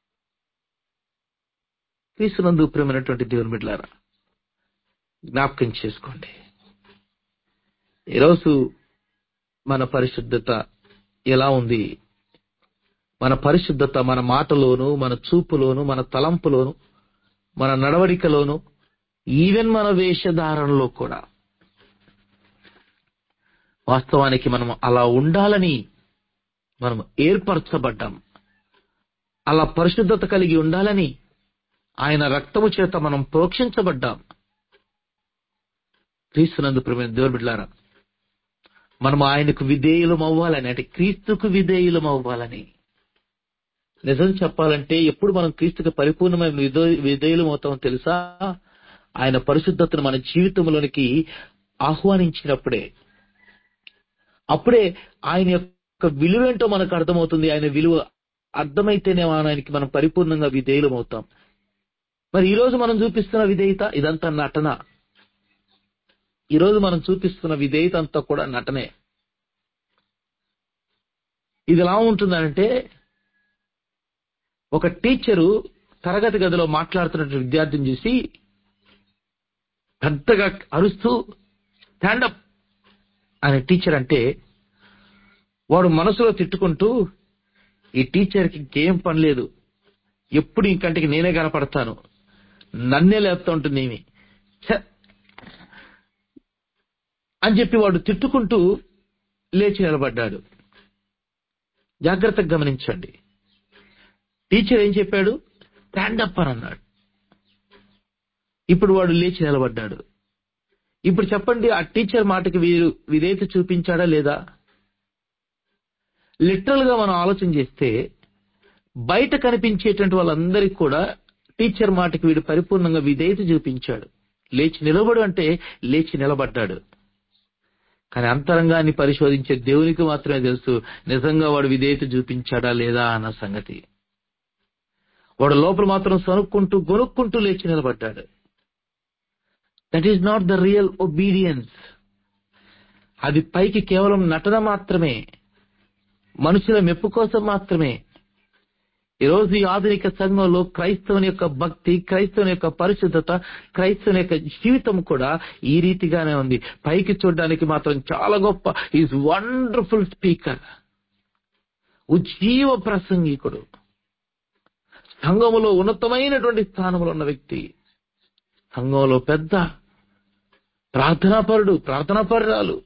క్రీస్తునందు ప్రేమైనటువంటి దేవుని బిడ్డలారా జ్ఞాపకం చేసుకోండి ఈరోజు మన పరిశుద్ధత ఎలా ఉంది మన పరిశుద్ధత మన మాటలోను మన చూపులోను మన తలంపులోను మన నడవడికలోను ఈవెన్ మన వేషధారణలో కూడా వాస్తవానికి మనం అలా ఉండాలని మనం ఏర్పరచబడ్డాం అలా పరిశుద్ధత కలిగి ఉండాలని ఆయన రక్తము చేత మనం ప్రోక్షించబడ్డాం క్రీస్తునందు ప్రేమ దేవుని బిడ్డలారా మనం ఆయనకు విధేయులం అవ్వాలని అంటే క్రీస్తుకు విధేయులం అవ్వాలని నిజం చెప్పాలంటే ఎప్పుడు మనం క్రీస్తుకు పరిపూర్ణమైన విధో- విధేయులం అవుతామో తెలుసా ఆయన పరిశుద్ధతను మన జీవితంలోనికి ఆహ్వానించినప్పుడే అప్పుడే ఆయన యొక్క విలువేంటో మనకు అర్థమవుతుంది ఆయన విలువ అర్థమైతేనే ఆయనకి మనం పరిపూర్ణంగా విధేయులం అవుతాం మరి ఈ రోజు మనం చూపిస్తున్న విధేయత ఇదంతా నటన ఈ రోజు మనం చూపిస్తున్న విధేయత అంతా కూడా నటనే ఇది ఎలా ఉంటుందంటే ఒక టీచరు తరగతి గదిలో మాట్లాడుతున్న విద్యార్థిని చూసి పెద్దగా అరుస్తూ స్టాండప్ అనే టీచర్ అంటే వాడు మనసులో తిట్టుకుంటూ ఈ టీచర్కి ఇంకేం పని లేదు ఎప్పుడు ఇంకంటికి నేనే కనపడతాను నన్నే లేపుతా ఉంటుంది ఈమె. ఛ! అని చెప్పి వాడు తిట్టుకుంటూ లేచి నిలబడ్డాడు జాగ్రత్తగా గమనించండి టీచర్ ఏం చెప్పాడు స్టాండప్ అని అన్నాడు ఇప్పుడు వాడు లేచి నిలబడ్డాడు ఇప్పుడు చెప్పండి ఆ టీచర్ మాటకి వీరు విధేయత చూపించాడా లేదా లిటరల్ గా మనం ఆలోచన చేస్తే బయట కనిపించేటువంటి వాళ్ళందరికీ కూడా టీచర్ మాటకి వీడు పరిపూర్ణంగా విధేయత చూపించాడు లేచి నిలబడు అంటే లేచి నిలబడ్డాడు కానీ అంతరంగాన్ని పరిశోధించే దేవునికి మాత్రమే తెలుసు నిజంగా వాడు విధేయత చూపించాడా లేదా అన్న సంగతి వాడు లోపల మాత్రం సనుక్కుంటూ గొనుక్కుంటూ లేచి నిలబడ్డాడు that is not the real obedience అది పైకి కేవలం నటన మాత్రమే మనుషుల మెప్పు కోసం మాత్రమే ఈరోజు ఈ ఆధునిక సంఘంలో క్రైస్తవుని యొక్క భక్తి క్రైస్తవుని యొక్క పరిశుద్ధత క్రైస్తవుని యొక్క జీవితం కూడా ఈ రీతిగానే ఉంది పైకి చూడడానికి మాత్రం చాలా గొప్ప ఈజ్ వండర్ఫుల్ స్పీకర్ ఉజ్జీవ ప్రసంగికుడు సంఘములో ఉన్నతమైనటువంటి స్థానంలో ఉన్న వ్యక్తి సంఘంలో పెద్ద ప్రార్థనాపరుడు ప్రార్థనాపరురాలు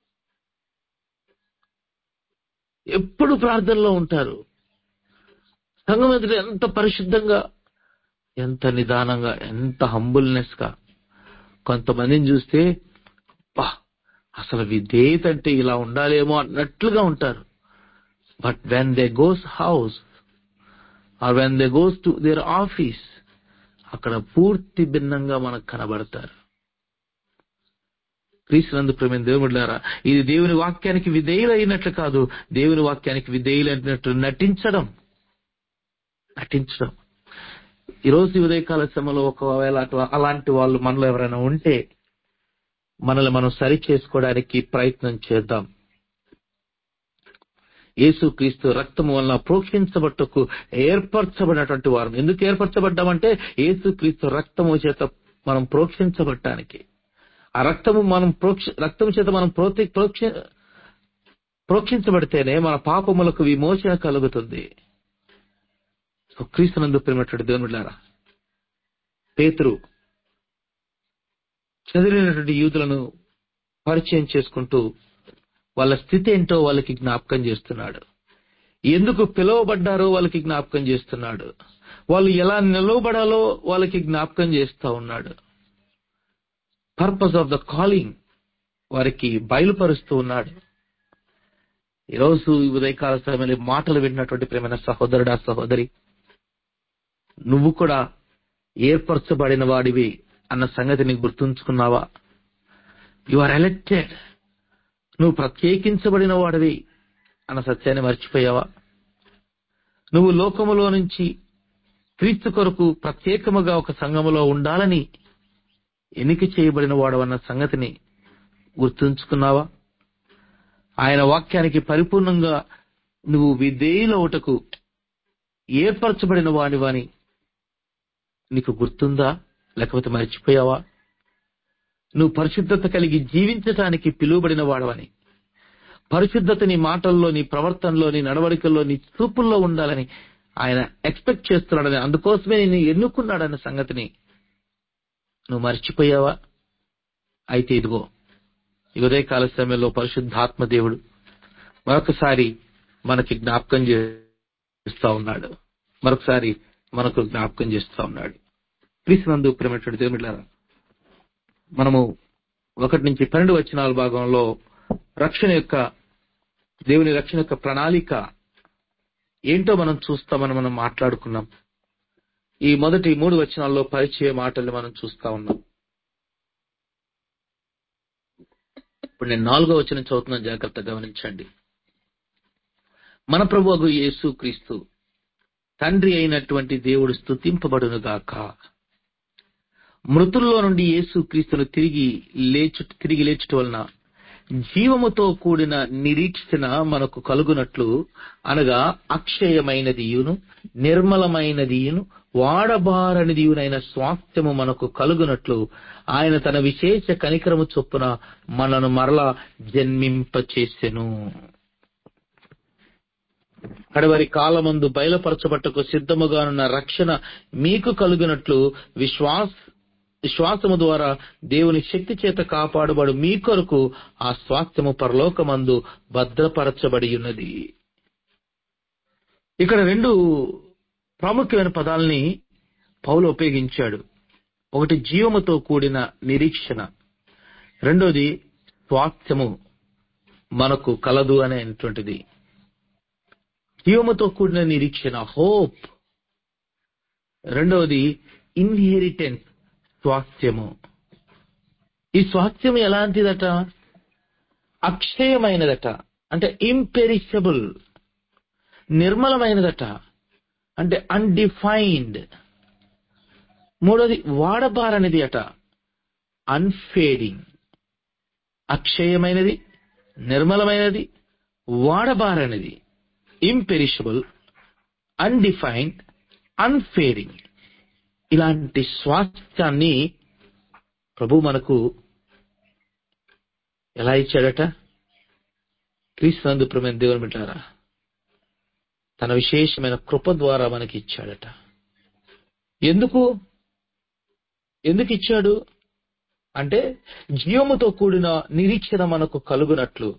ఎప్పుడు ప్రార్థనలో ఉంటారు సంఘం ఎదుట ఎంత పరిశుద్ధంగా ఎంత నిదానంగా ఎంత హంబుల్నెస్ గా కొంతమందిని చూస్తే "అబ్బా, అసలు విధేయత అంటే ఇలా ఉండాలేమో అన్నట్లుగా ఉంటారు but when they goes house or when they goes to their office అక్కడ పూర్తి భిన్నంగా మనకు కనబడతారు క్రీస్తునందు ప్రేమ దేవుడులారా ఇది దేవుని వాక్యానికి విధేయులైనట్లు కాదు దేవుని వాక్యానికి విధేయులైనట్లు నటించడం నటించడం ఈరోజు ఈ ఉదయకాల సమయంలో ఒకవేళ అటు- అలాంటి వాళ్ళు మనలో ఎవరైనా ఉంటే మనల్ని మనం సరి చేసుకోవడానికి ప్రయత్నం చేద్దాం యేసుక్రీస్తు రక్తము వలన ప్రోక్షించబట్టకు ఏర్పరచబడినటువంటి వారు ఎందుకు ఏర్పరచబడ్డామంటే యేసుక్రీస్తు రక్తము చేత మనం ప్రోక్షించబడటానికి ఆ రక్తము మనం ప్రోక్ష రక్తము చేత మనం ప్రోతి ప్రోక్ష ప్రోక్షించబడితేనే మన పాపములకు విమోచన కలుగుతుంది సో క్రీస్తునందు ప్రేమటువంటి దేవునులారా పేతురు చదివినటువంటి యూదులను పరిచయం చేసుకుంటూ వాళ్ళ స్థితి ఏంటో వాళ్ళకి జ్ఞాపకం చేస్తున్నాడు ఎందుకు పిలువబడ్డారో వాళ్ళకి జ్ఞాపకం చేస్తున్నాడు వాళ్ళు ఎలా నిలవబడాలో వాళ్ళకి జ్ఞాపకం చేస్తా ఉన్నాడు పర్పస్ ఆఫ్ ద కాలింగ్ వారికి బయలుపరుస్తూ ఉన్నాడు ఈరోజు ఈ ఉదయకాల సమయంలో ఈ మాటలు విన్నటువంటి ప్రేమైన సహోదరుడా సహోదరి నువ్వు కూడా ఏర్పరచబడిన వాడివి అన్న సంగతి నీకు గుర్తుంచుకున్నావా యు ఆర్ ఎలెక్టెడ్ నువ్వు ప్రత్యేకించబడిన వాడివి అన్న సత్యాన్ని మర్చిపోయావా నువ్వు లోకములో నుంచి క్రీస్తు కొరకు ప్రత్యేకముగా ఒక సంఘములో ఉండాలని ఎన్నిక చేయబడిన వాడవన్న సంగతిని గుర్తుంచుకున్నావా ఆయన వాక్యానికి పరిపూర్ణంగా నువ్వు విధేయులవుటకు ఏర్పరచబడిన వాడివని నీకు గుర్తుందా లేకపోతే మర్చిపోయావా నువ్వు పరిశుద్ధత కలిగి జీవించటానికి పిలువబడిన వాడవని పరిశుద్ధత నీ మాటల్లో నీ ప్రవర్తనలో నీ నడవడికల్లో నీ చూపుల్లో ఉండాలని ఆయన ఎక్స్పెక్ట్ చేస్తున్నాడని అందుకోసమే నేను ఎన్నుకున్నాడన్న సంగతిని నువ్వు మర్చిపోయావా అయితే ఇదిగో ఈ ఉదయకాల సమయంలో పరిశుద్ధాత్మ దేవుడు మరొకసారి మనకి జ్ఞాపకం చేస్తా ఉన్నాడు మరొకసారి మనకు జ్ఞాపకం చేస్తా ఉన్నాడు క్రీస్తునందు ప్రేమటువంటి దేవుడిలారా మనము ఒకటి నుంచి పన్నెండు వచనాల భాగంలో రక్షణ యొక్క దేవుని రక్షణ యొక్క ప్రణాళిక ఏంటో మనం చూస్తామని మనం మాట్లాడుకున్నాం ఈ మొదటి మూడు వచనాల్లో పరిచయ మాటల్ని మనం చూస్తా ఉన్నాం ఇప్పుడు నేను నాలుగో వచనం చదువుతున్నాను జాగ్రత్త గమనించండి మన ప్రభువగు యేసు క్రీస్తు తండ్రి అయినటువంటి దేవుడు స్తుతింపబడును గాక మృతుల్లో నుండి యేసు క్రీస్తును తిరిగి లేచు తిరిగి లేచుట వలన జీవముతో కూడిన నిరీక్షణ మనకు కలుగునట్లు అనగా అక్షయమైనదియును నిర్మలమైనదియును వాడబారనిదియునైన స్వాస్థ్యము మనకు కలుగునట్లు ఆయన తన విశేష కనికరము చొప్పున మనను మరలా జన్మింపచేసెను కడవరి కాలమందు బయలుపరచబట్టకు సిద్ధముగానున్న రక్షణ మీకు కలుగునట్లు విశ్వాస విశ్వాసము ద్వారా దేవుని శక్తి చేత కాపాడబడు మీ కొరకు ఆ స్వాస్థ్యము పరలోకమందు భద్రపరచబడి ఉన్నది ఇక్కడ రెండు ప్రాముఖ్యమైన పదాలని పౌలు ఉపయోగించాడు ఒకటి జీవముతో కూడిన నిరీక్షణ రెండోది స్వాస్థ్యము మనకు కలదు అనేటువంటిది జీవముతో కూడిన నిరీక్షణ హోప్ రెండవది ఇన్హెరిటెన్స్ స్వాస్థ్యము ఈ స్వాస్థ్యం ఎలాంటిదట అక్షయమైనదట అంటే ఇంపెరిషబుల్ నిర్మలమైనదట అంటే అన్డిఫైన్డ్ మూడోది వాడబారనిది అట అన్ఫేడింగ్ అక్షయమైనది నిర్మలమైనది వాడబారనిది ఇంపెరిషబుల్ అన్డిఫైన్డ్ అన్ఫేడింగ్ ఇలాంటి స్వాస్థ్యాన్ని ప్రభు మనకు ఎలా ఇచ్చాడట క్రీస్తునందు ప్రమైన దేవుని బిడ్డారా తన విశేషమైన కృప ద్వారా మనకి ఇచ్చాడట ఎందుకు ఎందుకు ఇచ్చాడు అంటే జీవముతో కూడిన నిరీక్షణ మనకు కలుగునట్లు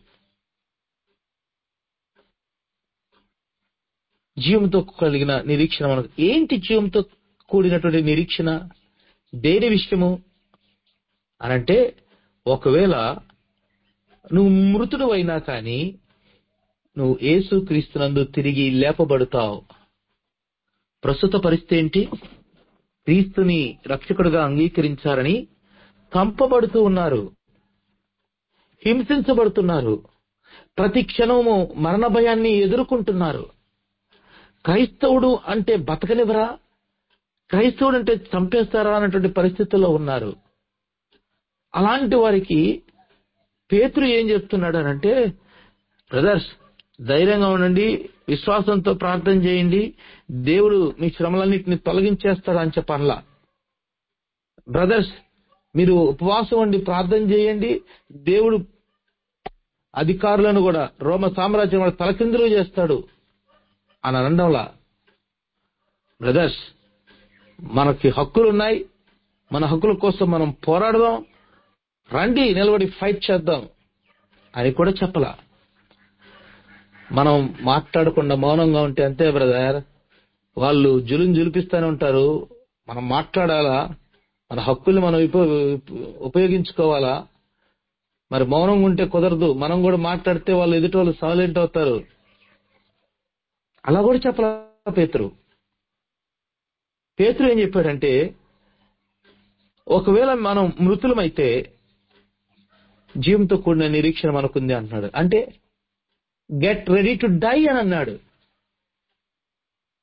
జీవంతో కలిగిన నిరీక్షణ మనకు ఏంటి జీవంతో కూడినటువంటి నిరీక్షణ దేని విషయము అనంటే ఒకవేళ నువ్వు మృతుడు అయినా కానీ నువ్వు యేసు క్రీస్తునందు తిరిగి లేపబడతావు ప్రస్తుత పరిస్థితి ఏంటి క్రీస్తుని రక్షకుడుగా అంగీకరించారని చంపబడుతూ ఉన్నారు హింసించబడుతున్నారు ప్రతి క్షణము మరణ భయాన్ని ఎదుర్కొంటున్నారు క్రైస్తవుడు అంటే బతకనివరా క్రైస్తవుడు అంటే చంపేస్తారా అన్నటువంటి పరిస్థితుల్లో ఉన్నారు అలాంటి వారికి పేతురు ఏం చెప్తున్నాడు అంటే బ్రదర్స్ ధైర్యంగా ఉండండి విశ్వాసంతో ప్రార్థన చేయండి దేవుడు మీ శ్రమలన్నింటిని తొలగించేస్తాడు అని చెప్పనలా బ్రదర్స్ మీరు ఉపవాసం ఉండి ప్రార్థన చేయండి దేవుడు అధికారులను కూడా రోమ సామ్రాజ్యం కూడా తలకిందులు చేస్తాడు అని అనడంలా బ్రదర్స్ మనకి హక్కులు ఉన్నాయి మన హక్కుల కోసం మనం పోరాడదాం రండి నిలబడి ఫైట్ చేద్దాం అని కూడా చెప్పలా మనం మాట్లాడకుండా మౌనంగా ఉంటే అంతే బ్రదర్ వాళ్ళు జులుం జులిపిస్తూనే ఉంటారు మనం మాట్లాడాలా మన హక్కులు మనం ఉప- ఉపయోగించుకోవాలా మరి మౌనంగా ఉంటే కుదరదు మనం కూడా మాట్లాడితే వాళ్ళు ఎదుటి వాళ్ళు సైలెంట్ అవుతారు అలా కూడా చెప్పలా పేతురు పేతురు ఏం చెప్పాడంటే ఒకవేళ మనం మృతులమైతే జీవంతో కూడిన నిరీక్షణ మనకుంది అంటున్నాడు అంటే గెట్ రెడీ టు డై అని అన్నాడు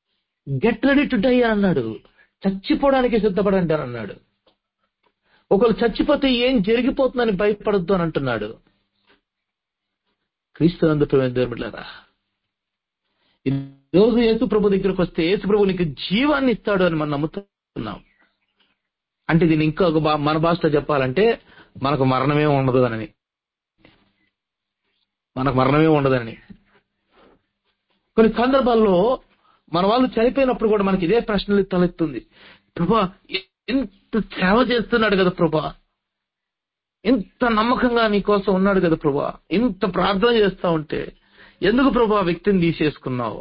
గెట్ రెడీ టు డై అని అన్నాడు చచ్చిపోవడానికి సిద్ధపడండి అని అన్నాడు ఒకరు చచ్చిపోతే ఏం జరిగిపోతుందని భయపడద్దు అని అంటున్నాడు క్రీస్తునందు ప్రేమ దేవుడులారా ఈ రోజు యేసు ప్రభు దగ్గరకు వస్తే యేసు ప్రభు నీకు జీవాన్ని ఇస్తాడు అని మనం నమ్ముతున్నాం అంటే దీన్ని ఇంకా ఒక బా- మన భాషలో చెప్పాలంటే మనకు మరణమే ఉండదు అని మనకు మరణమే ఉండదని కొన్ని సందర్భాల్లో మన వాళ్ళు చనిపోయినప్పుడు కూడా మనకి ఇదే ప్రశ్నలు తలెత్తుంది ప్రభా ఎంత సేవ చేస్తున్నాడు కదా ప్రభా ఎంత నమ్మకంగా నీ కోసం ఉన్నాడు కదా ప్రభా ఇంత ప్రార్థన చేస్తా ఉంటే ఎందుకు ప్రభా ఆ వ్యక్తిని తీసేసుకున్నావు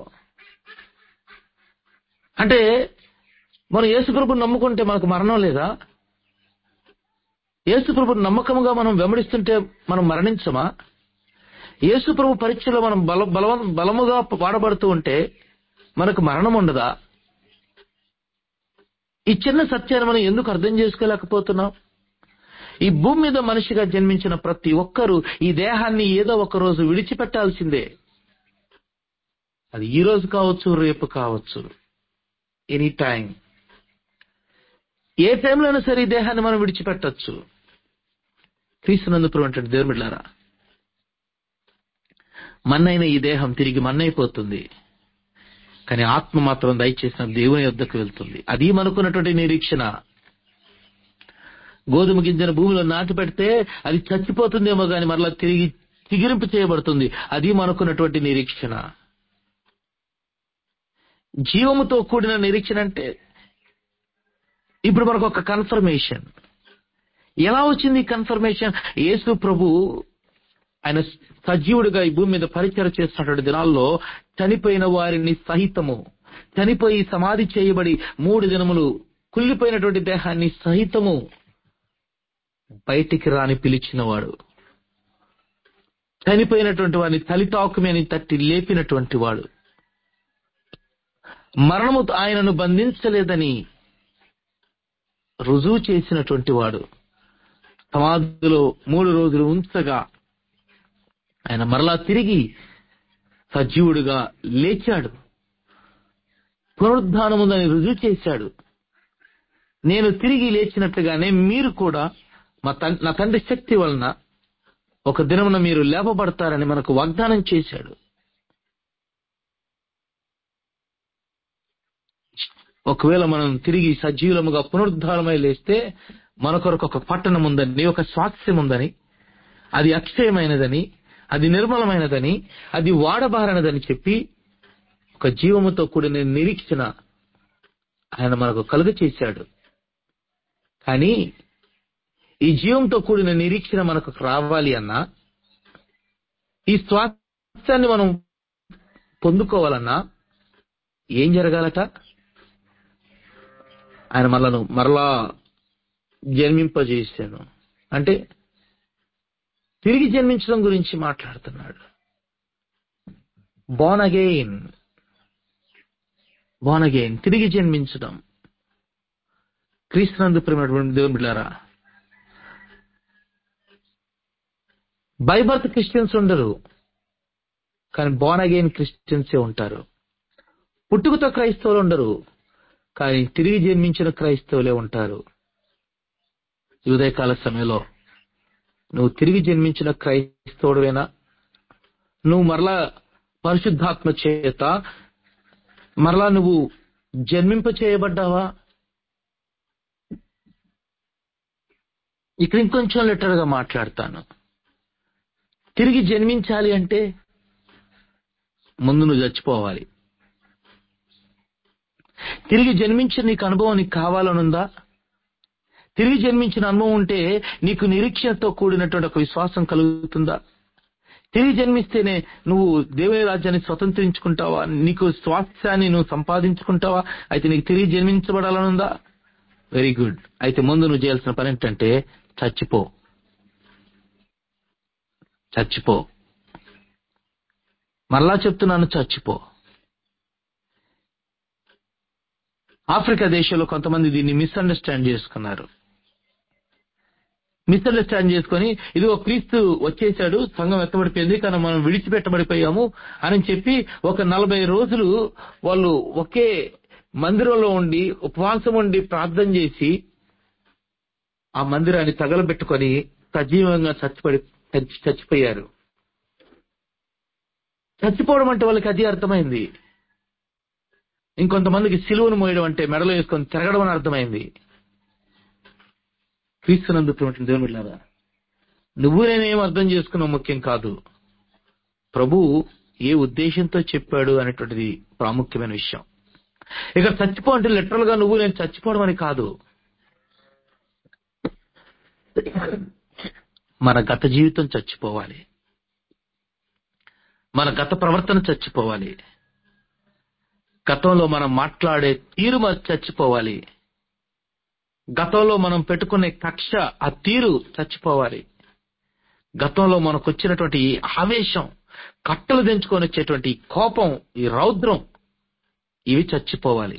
అంటే మనం యేసుప్రభుని నమ్ముకుంటే మనకు మరణం లేదా యేసుప్రభు నమ్మకంగా మనం వెంబడిస్తుంటే మనం మరణించమా యేసుప్రభు పరీక్షలో మనం బల బలవ బలముగా వాడబడుతూ ఉంటే మనకు మరణం ఉండదా ఈ చిన్న సత్యాన్ని మనం ఎందుకు అర్థం చేసుకోలేకపోతున్నాం ఈ భూమి మీద మనిషిగా జన్మించిన ప్రతి ఒక్కరూ ఈ దేహాన్ని ఏదో ఒక రోజు విడిచిపెట్టాల్సిందే అది ఈ రోజు కావచ్చు రేపు కావచ్చు ఎనీ టైం ఏ టైంలో అయినా సరే ఈ దేహాన్ని మనం విడిచిపెట్టచ్చు క్రీస్తునందుకున్నటువంటి దేవుడు బిడ్డారా మన్నైన ఈ దేహం తిరిగి మన్నైపోతుంది కానీ ఆత్మ మాత్రం దయచేసిన దేవుని యొద్దకు వెళ్తుంది అది మనకున్నటువంటి నిరీక్షణ గోధుమ గింజను భూమిలో నాటి పెడితే అది చచ్చిపోతుందేమో కానీ మరలా తిరిగి చిగిరింపు చేయబడుతుంది అది మనకున్నటువంటి నిరీక్షణ జీవముతో కూడిన నిరీక్షణ అంటే ఇప్పుడు మనకు ఒక కన్ఫర్మేషన్ ఎలా వచ్చింది ఈ కన్ఫర్మేషన్ యేసు ప్రభు ఆయన సజీవుడిగా ఈ భూమి మీద పరిచయం చేస్తున్నటువంటి దినాల్లో చనిపోయిన వారిని సహితము చనిపోయి సమాధి చేయబడి మూడు దినములు కుళ్ళిపోయినటువంటి దేహాన్ని సహితము బయటికి రాని పిలిచినవాడు చనిపోయినటువంటి వారిని తలితాకుమని తట్టి లేపినటువంటి వాడు మరణము ఆయనను బంధించలేదని రుజువు చేసినటువంటి వాడు సమాధిలో మూడు రోజులు ఉంచగా ఆయన మరలా తిరిగి సజీవుడిగా లేచాడు పునరుద్ధానముందని రుజువు చేశాడు నేను తిరిగి లేచినట్లుగానే మీరు కూడా మా తం- నా తండ్రి శక్తి వలన ఒక దినమున మీరు లేపబడతారని మనకు వాగ్దానం చేశాడు ఒకవేళ మనం తిరిగి సజీవులముగా పునరుద్ధారమై లేస్తే మన కొరకు ఒక పట్టణం ఉందని ఒక స్వాస్థ్యం ఉందని అది అక్షయమైనదని అది నిర్మలమైనదని అది వాడబారనదని చెప్పి ఒక జీవముతో కూడిన నిరీక్షణ ఆయన మనకు కలుగ చేశాడు కానీ ఈ జీవంతో కూడిన నిరీక్షణ మనకు రావాలి అన్నా ఈ స్వాస్థ్యాన్ని మనం పొందుకోవాలన్నా ఏం జరగాలట ఆయన మనలను మరలా జన్మింపజేశాను అంటే తిరిగి జన్మించడం గురించి మాట్లాడుతున్నాడు బోన్ అగైన్ బోన్ అగైన్ తిరిగి జన్మించడం క్రీస్తునందు ప్రేమటువంటి దేవుని బిడ్డారా బై బర్త్ క్రిస్టియన్స్ ఉండరు కానీ బోన్ అగైన్ క్రిస్టియన్సే ఉంటారు పుట్టుకతో క్రైస్తవులు ఉండరు కానీ తిరిగి జన్మించిన క్రైస్తవులే ఉంటారు ఈ ఉదయకాల సమయంలో నువ్వు తిరిగి జన్మించిన క్రైస్తవుడువేనా నువ్వు మరలా పరిశుద్ధాత్మ చేత మరలా నువ్వు జన్మింప చేయబడ్డావా ఇక్కడ ఇంకొంచెం లెటర్ గా మాట్లాడతాను తిరిగి జన్మించాలి అంటే ముందు నువ్వు చచ్చిపోవాలి తిరిగి జన్మించిన నీకు అనుభవం నీకు కావాలనుందా తిరిగి జన్మించిన అనుభవం ఉంటే నీకు నిరీక్షణతో కూడినటువంటి ఒక విశ్వాసం కలుగుతుందా తిరిగి జన్మిస్తేనే నువ్వు దేవుని రాజ్యాన్ని స్వతంత్రించుకుంటావా నీకు స్వాస్థ్యాన్ని నువ్వు సంపాదించుకుంటావా అయితే నీకు తిరిగి జన్మించబడాలనుందా వెరీ గుడ్ అయితే ముందు నువ్వు చేయాల్సిన పని ఏంటంటే చచ్చిపో చచ్చిపో మరలా చెప్తున్నాను చచ్చిపో ఆఫ్రికా దేశంలో కొంతమంది దీన్ని మిస్అండర్స్టాండ్ చేసుకున్నారు మిస్అండర్స్టాండ్ చేసుకొని ఇది ఒక క్రీస్తు వచ్చేసాడు సంఘం ఎత్తబడిపోయింది కానీ మనం విడిచిపెట్టబడిపోయాము అని చెప్పి ఒక నలభై రోజులు వాళ్ళు ఒకే మందిరంలో ఉండి ఉపవాసం ఉండి ప్రార్థన చేసి ఆ మందిరాన్ని తగలబెట్టుకొని సజీవంగా చచ్చిపడి చచ్చి- చచ్చిపోయారు చచ్చిపోవడం అంటే వాళ్ళకి అది అర్థమైంది ఇంకొంతమందికి సిలువను మోయడం అంటే మెడలో వేసుకొని తిరగడం అని అర్థమైంది క్రీస్తునందు ప్రేమటువంటి దేవుని బిడ్డలారా, నువ్వు నేనేం అర్థం చేసుకున్నావు ముఖ్యం కాదు ప్రభు ఏ ఉద్దేశంతో చెప్పాడు అనేటువంటిది ప్రాముఖ్యమైన విషయం ఇక చచ్చిపో అంటే లిటరల్ గా నువ్వు నేను చచ్చిపోవడం అని కాదు మన గత జీవితం చచ్చిపోవాలి మన గత ప్రవర్తన చచ్చిపోవాలి గతంలో మనం మాట్లాడే తీరు మన చచ్చిపోవాలి గతంలో మనం పెట్టుకునే కక్ష ఆ తీరు చచ్చిపోవాలి గతంలో మనకు వచ్చినటువంటి ఈ ఆవేశం కట్టలు తెంచుకొని వచ్చేటువంటి ఈ కోపం ఈ రౌద్రం ఇవి చచ్చిపోవాలి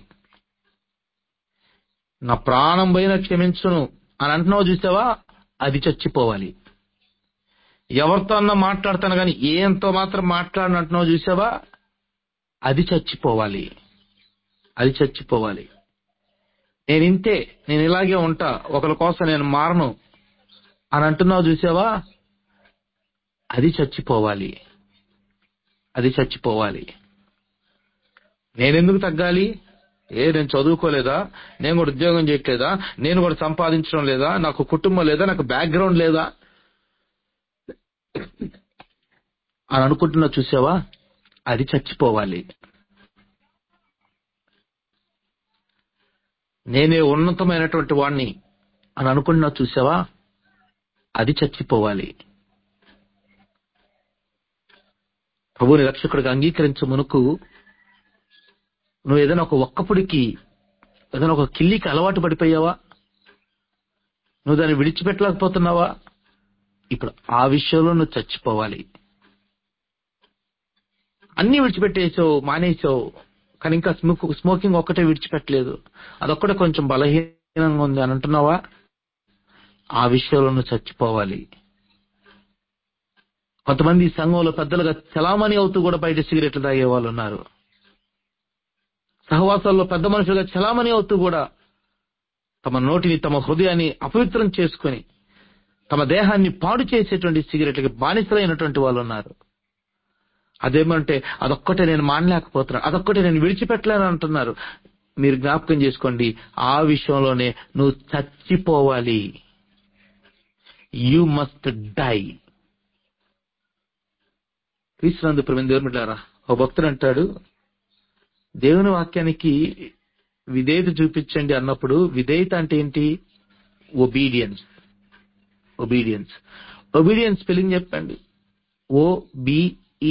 నా ప్రాణం పైన క్షమించును అని అంటున్నావు చూసావా అది చచ్చిపోవాలి ఎవరితో అన్నా మాట్లాడతాను కానీ ఏంతో మాత్రం మాట్లాడను అంటున్నావు చూసావా అది చచ్చిపోవాలి అది చచ్చిపోవాలి నేను ఇంతే నేను ఇలాగే ఉంటా ఒకరి కోసం నేను మారను అని అంటున్నావు చూసావా అది చచ్చిపోవాలి అది చచ్చిపోవాలి నేనెందుకు తగ్గాలి ఏ నేను చదువుకోలేదా నేను కూడా ఉద్యోగం చేయట్లేదా నేను కూడా సంపాదించడం లేదా నాకు కుటుంబం లేదా నాకు బ్యాక్గ్రౌండ్ లేదా అని అనుకుంటున్నా చూసావా అది చచ్చిపోవాలి నేనే ఉన్నతమైనటువంటి వాణ్ణి అని అనుకుంటున్నా చూసావా అది చచ్చిపోవాలి ప్రభుని రక్షకుడిగా అంగీకరించే మునుకు నువ్వు ఏదైనా ఒక ఒక్కపుడికి ఏదైనా ఒక కిల్లికి అలవాటు పడిపోయావా నువ్వు దాన్ని విడిచిపెట్టలేకపోతున్నావా ఇప్పుడు ఆ విషయంలో నువ్వు చచ్చిపోవాలి అన్ని విడిచిపెట్టేసావు మానేసావు కానీ ఇంకా స్మోక్ స్మోకింగ్ ఒక్కటే విడిచిపెట్టలేదు అదొక్కటే కొంచెం బలహీనంగా ఉంది అని అంటున్నావా ఆ విషయంలో నువ్వు చచ్చిపోవాలి కొంతమంది ఈ సంఘంలో పెద్దలుగా చలామణి అవుతూ కూడా బయట సిగరెట్లు తాగే వాళ్ళు ఉన్నారు సహవాసాల్లో పెద్ద మనుషులుగా చలామణి అవుతూ కూడా తమ నోటిని తమ హృదయాన్ని అపవిత్రం చేసుకొని తమ దేహాన్ని పాడు చేసేటువంటి సిగరెట్లకి బానిసలైనటువంటి వాళ్ళు ఉన్నారు అదేమంటే అదొక్కటే నేను మానలేకపోతున్నాను అదొక్కటే నేను విడిచిపెట్టలేను అంటున్నారు మీరు జ్ఞాపకం చేసుకోండి ఆ విషయంలోనే నువ్వు చచ్చిపోవాలి యు మస్ట్ డై క్రీస్తునందు ప్రవీణ్ దేవుని బిడ్డారా ఓ భక్తుడు అంటాడు దేవుని వాక్యానికి విధేయత చూపించండి అన్నప్పుడు విధేయత అంటే ఏంటి ఒబీడియన్స్ ఒబీడియన్స్ ఒబీడియన్స్ స్పెల్లింగ్ చెప్పండి O B E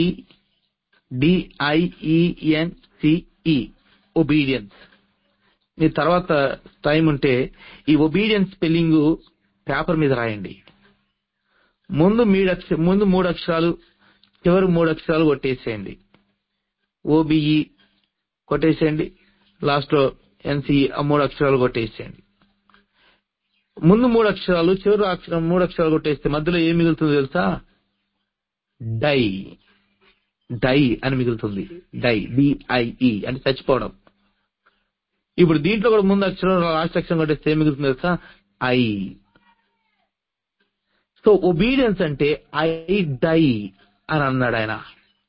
D I E N C E obedience మీ తర్వాత టైం ఉంటే ఈ ఒబీడియన్స్ స్పెల్లింగ్ పేపర్ మీద రాయండి ముందు మూడు అక్ష ముందు మూడు అక్షరాలు చివరి మూడు అక్షరాలు కొట్టేసేయండి ఓబిఈ కొట్టేసేయండి లాస్ట్ లో ఎన్సిఈ ఆ మూడు అక్షరాలు కొట్టేసేయండి ముందు మూడు అక్షరాలు చివరి అక్షరం మూడు అక్షరాలు కొట్టేస్తే మధ్యలో ఏం మిగులుతుందో తెలుసా డై డై అని మిగులుతుంది డై డిఐఈ అంటే చచ్చిపోవడం ఇప్పుడు దీంట్లో కూడా ముందు అక్షరం లాస్ట్ అక్షరం కొట్టేస్తే ఏం మిగులుతుంది తెలుసా ఐ సో ఒబీడియన్స్ అంటే ఐ డై అని అన్నాడు ఆయన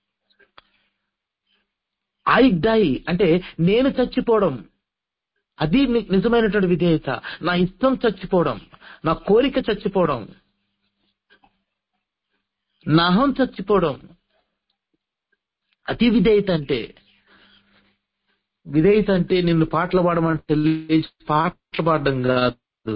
ఐ డై అంటే నేను చచ్చిపోవడం అది ని- నిజమైనటువంటి విధేయత నా ఇష్టం చచ్చిపోవడం నా కోరిక చచ్చిపోవడం నా అహం చచ్చిపోవడం అది విధేయత అంటే విధేయత అంటే నిన్ను పాటలు పాడమంటే లేచి పాటలు పాడడం కాదు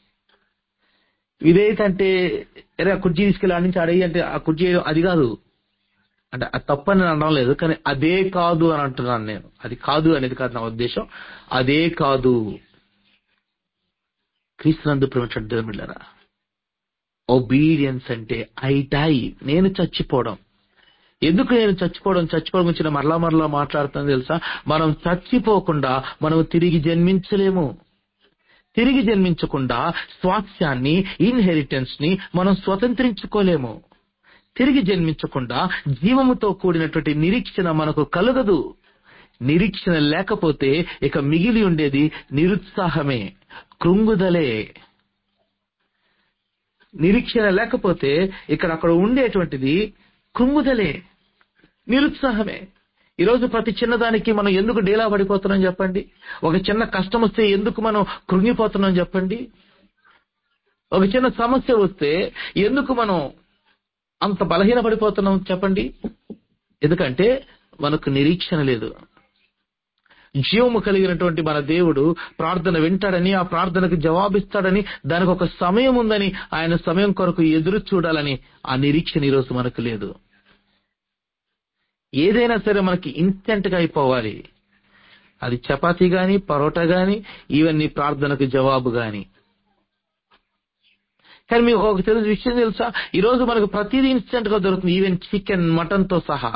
విధేయత అంటే ఎరే ఆ కుర్చీ తీసుకెళ్ళి ఆడి నుంచి అడగి అంటే ఆ కుర్చీ వేయడం అది కాదు అంటే అది తప్పని నేను అనడం లేదు కానీ అదే కాదు అని అంటున్నాను నేను అది కాదు అనేది కాదు నా ఉద్దేశం అదే కాదు క్రీస్తునందు ప్రేమించడం దేవుని బిడ్డలారా ఒబీడియన్స్ అంటే ఐ డై నేను చచ్చిపోవడం ఎందుకు నేను చచ్చిపోవడం చచ్చిపోవడం గురించి నేను మరలా మరలా మాట్లాడుతాను తెలుసా మనం చచ్చిపోకుండా మనం తిరిగి జన్మించలేము తిరిగి జన్మించకుండా స్వాస్థ్యాన్ని ఇన్హెరిటెన్స్ ని మనం స్వతంత్రించుకోలేము తిరిగి జన్మించకుండా జీవముతో కూడినటువంటి నిరీక్షణ మనకు కలగదు నిరీక్షణ లేకపోతే ఇక మిగిలి ఉండేది నిరుత్సాహమే కృంగుదలే నిరీక్షణ లేకపోతే ఇక్కడ అక్కడ ఉండేటువంటిది కృంగుదలే నిరుత్సాహమే ఈరోజు ప్రతి చిన్నదానికి మనం ఎందుకు డీలా పడిపోతున్నాం చెప్పండి ఒక చిన్న కష్టం వస్తే ఎందుకు మనం కృంగిపోతున్నాం చెప్పండి ఒక చిన్న సమస్య వస్తే ఎందుకు మనం అంత బలహీన పడిపోతున్నాం చెప్పండి ఎందుకంటే మనకు నిరీక్షణ లేదు జీవము కలిగినటువంటి మన దేవుడు ప్రార్థన వింటాడని ఆ ప్రార్థనకు జవాబిస్తాడని దానికి ఒక సమయం ఉందని ఆయన సమయం కొరకు ఎదురు చూడాలని ఆ నిరీక్షణ ఈరోజు మనకు లేదు ఏదైనా సరే మనకి ఇన్స్టెంట్ గా అయిపోవాలి అది చపాతీ గాని పరోటా గాని ఇవన్నీ ప్రార్థనకు జవాబు గాని కానీ మీకు ఒక తెలుసు విషయం తెలుసా ఈ రోజు మనకు ప్రతిదీ ఇన్స్టెంట్ గా దొరుకుతుంది ఈవెన్ చికెన్ మటన్ తో సహా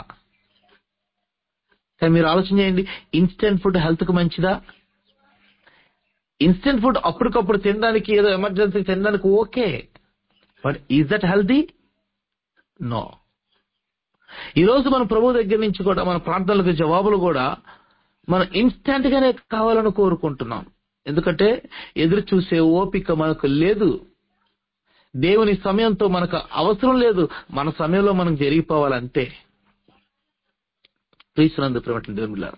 కానీ మీరు ఆలోచన చేయండి ఇన్స్టెంట్ ఫుడ్ హెల్త్ కు మంచిదా ఇన్స్టెంట్ ఫుడ్ అప్పటికప్పుడు తినడానికి ఏదో ఎమర్జెన్సీ తినడానికి okay but is that healthy no ఈ రోజు మన ప్రభు దగ్గర నుంచి కూడా మన ప్రార్థనలకు జవాబులు కూడా మనం ఇన్స్టెంట్ గానే కావాలని కోరుకుంటున్నాం ఎందుకంటే ఎదురు చూసే ఓపిక మనకు లేదు దేవుని సమయంతో మనకు అవసరం లేదు మన సమయంలో మనం జరిగిపోవాలంతే క్రీస్తునందు ప్రేమటి దేవునిలారా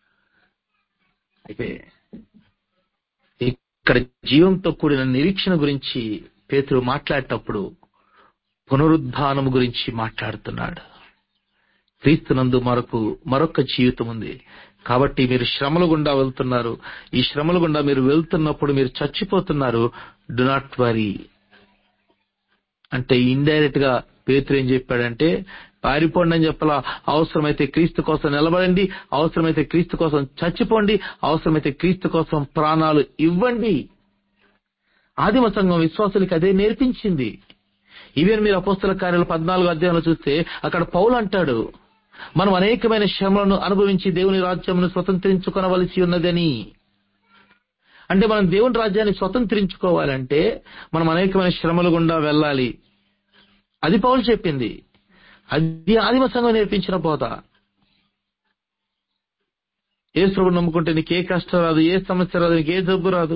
అయితే ఇక్కడ జీవంతో కూడిన నిరీక్షణ గురించి పేతురు మాట్లాడేటప్పుడు పునరుద్ధానం గురించి మాట్లాడుతున్నాడు క్రీస్తునందు మరొక మరొక జీవితం ఉంది కాబట్టి మీరు శ్రమల గుండా వెళ్తున్నారు ఈ శ్రమల గుండా మీరు వెళ్తున్నప్పుడు మీరు చచ్చిపోతున్నారు డు నాట్ వరీ అంటే ఇండైరెక్ట్ గా పేతురు ఏం చెప్పాడంటే పారిపోండి అని చెప్పలా అవసరమైతే క్రీస్తు కోసం నిలబడండి అవసరమైతే క్రీస్తు కోసం చచ్చిపోండి అవసరమైతే క్రీస్తు కోసం ప్రాణాలు ఇవ్వండి ఆదిమ సంఘం విశ్వాసులకి అదే నేర్పించింది ఈవెన్ మీరు అపోస్తుల కార్యాలు పద్నాలుగు అధ్యాయంలో చూస్తే అక్కడ పౌలు అంటాడు మనం అనేకమైన శ్రమలను అనుభవించి దేవుని రాజ్యమును స్వతంత్రించుకొనవలసి ఉన్నదని అంటే మనం దేవుని రాజ్యాన్ని స్వతంత్రించుకోవాలంటే మనం అనేకమైన శ్రమల గుండా వెళ్ళాలి అది పౌలు చెప్పింది అది ఆదిమ సంఘం నేర్పించిన బోధ ఏ శ్రమ నమ్ముకుంటే నీకు ఏ కష్టం రాదు ఏ సమస్య రాదు నీకు ఏ జబ్బు రాదు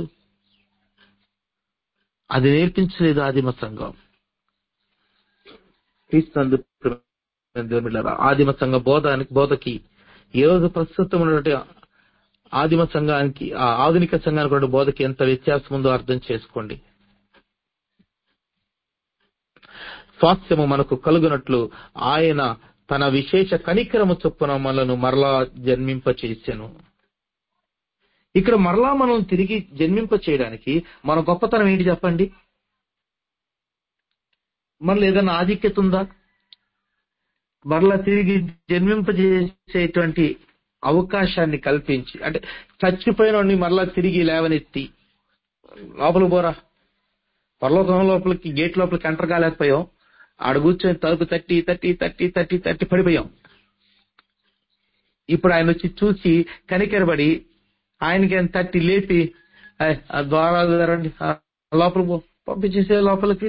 అది నేర్పించలేదు ఆదిమ సంఘం క్రీస్తు దేవునిలారా ఆదిమ సంఘ బోధానికి బోధకి ఈ రోజు ప్రస్తుతం ఉన్నటువంటి ఆదిమ సంఘానికి ఆ ఆధునిక సంఘానికి ఉన్న బోధకి ఎంత వ్యత్యాసం ఉందో అర్థం చేసుకోండి స్వాస్థ్యము మనకు కలుగునట్లు ఆయన తన విశేష కనికరము చొప్పున మనను మరలా జన్మింప చేశాను ఇక్కడ మరలా మనం తిరిగి జన్మింప చేయడానికి మన గొప్పతనం ఏంటి చెప్పండి మనలో ఏదైనా ఆధిక్యత ఉందా మరలా తిరిగి జన్మింపజేసేటువంటి అవకాశాన్ని కల్పించి అంటే చచ్చిపోయిన వాడిని మరలా తిరిగి లేవనెత్తి లోపల పోరా పరలోకం లోపలికి గేట్ లోపలికి ఎంటర్ కాలేకపోయాం ఆడ కూర్చొని తలుపు తట్టి తట్టి తట్టి తట్టి తట్టి పడిపోయాం ఇప్పుడు ఆయన వచ్చి చూసి కనికెరబడి ఆయనకి ఆయన తట్టి లేపి "ఏయ్, ఆ ద్వారాలు తెరండి ఆ లోపలికి పో పంపించేసే లోపలికి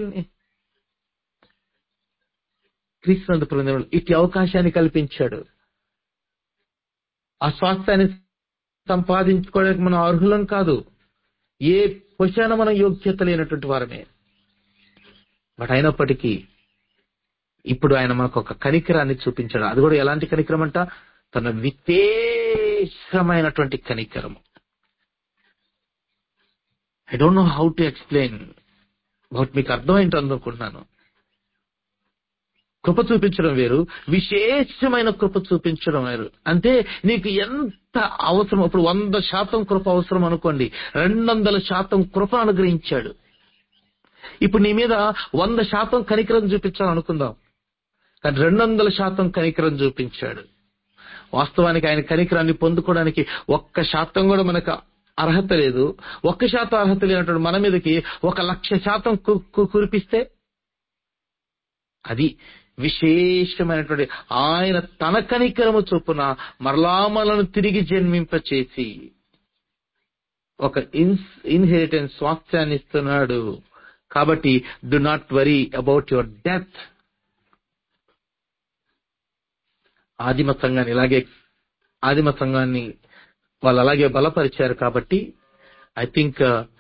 క్రీస్తునందు ప్రేమ ఇట్టి అవకాశాన్ని కల్పించాడు ఆ స్వాస్థ్యాన్ని సంపాదించుకోవడానికి మనం అర్హులం కాదు ఏ పొశాన మనం యోగ్యత లేనటువంటి వారమే బట్ అయినప్పటికీ ఇప్పుడు ఆయన మనకు ఒక కనికరాన్ని చూపించాడు అది కూడా ఎలాంటి కనికరం అంట తన విశేషమైనటువంటి కనికరము I don't know how to explain but మీకు అర్థమైంది అనుకుంటున్నాను కృప చూపించడం వేరు విశేషమైన కృప చూపించడం వేరు అంటే నీకు ఎంత అవసరం ఇప్పుడు వంద శాతం కృప అవసరం అనుకోండి రెండు వందల శాతం కృప అనుగ్రహించాడు ఇప్పుడు నీ మీద వంద శాతం కనికరం చూపించాలనుకుందాం కానీ రెండు వందల శాతం కనికరం చూపించాడు వాస్తవానికి ఆయన కనికరాన్ని పొందుకోవడానికి ఒక్క శాతం కూడా మనకు అర్హత లేదు ఒక్క శాతం అర్హత లేనటువంటి మన మీదకి ఒక లక్ష శాతం కు- కు- కురిపిస్తే అది విశేషమైనటువంటి ఆయన తన కనికరము చొప్పున మరలా మనను తిరిగి జన్మింపచేసి ఒక ఇన్స్ ఇన్హెరిటెన్స్ స్వాస్థ్యాన్ని ఇస్తున్నాడు కాబట్టి do not worry about your death ఆదిమ సంఘాన్ని ఇలాగే ఆదిమ సంఘాన్ని వాళ్ళు అలాగే బలపరిచారు కాబట్టి ఐ థింక్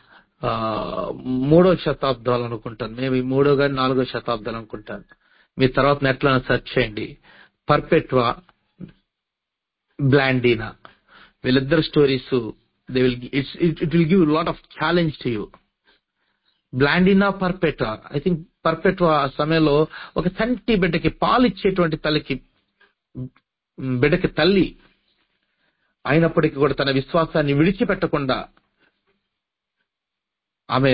మూడో శతాబ్దాలు అనుకుంటాను మేబీ మూడో కానీ నాలుగో శతాబ్దాలు అనుకుంటాను మీ తర్వాత నెట్లో సెర్చ్ చేయండి పర్పెట్వా బ్లాండీనా వీళ్ళిద్దరు stories they will it's it will give lot of challenge to you Blandina Perpetua I think Perpetua ఆ సమయంలో ఒక చంటి బిడ్డకి పాలు ఇచ్చేటువంటి తల్లికి బిడ్డకి తల్లి అయినప్పటికీ కూడా తన విశ్వాసాన్ని విడిచిపెట్టకుండా ఆమె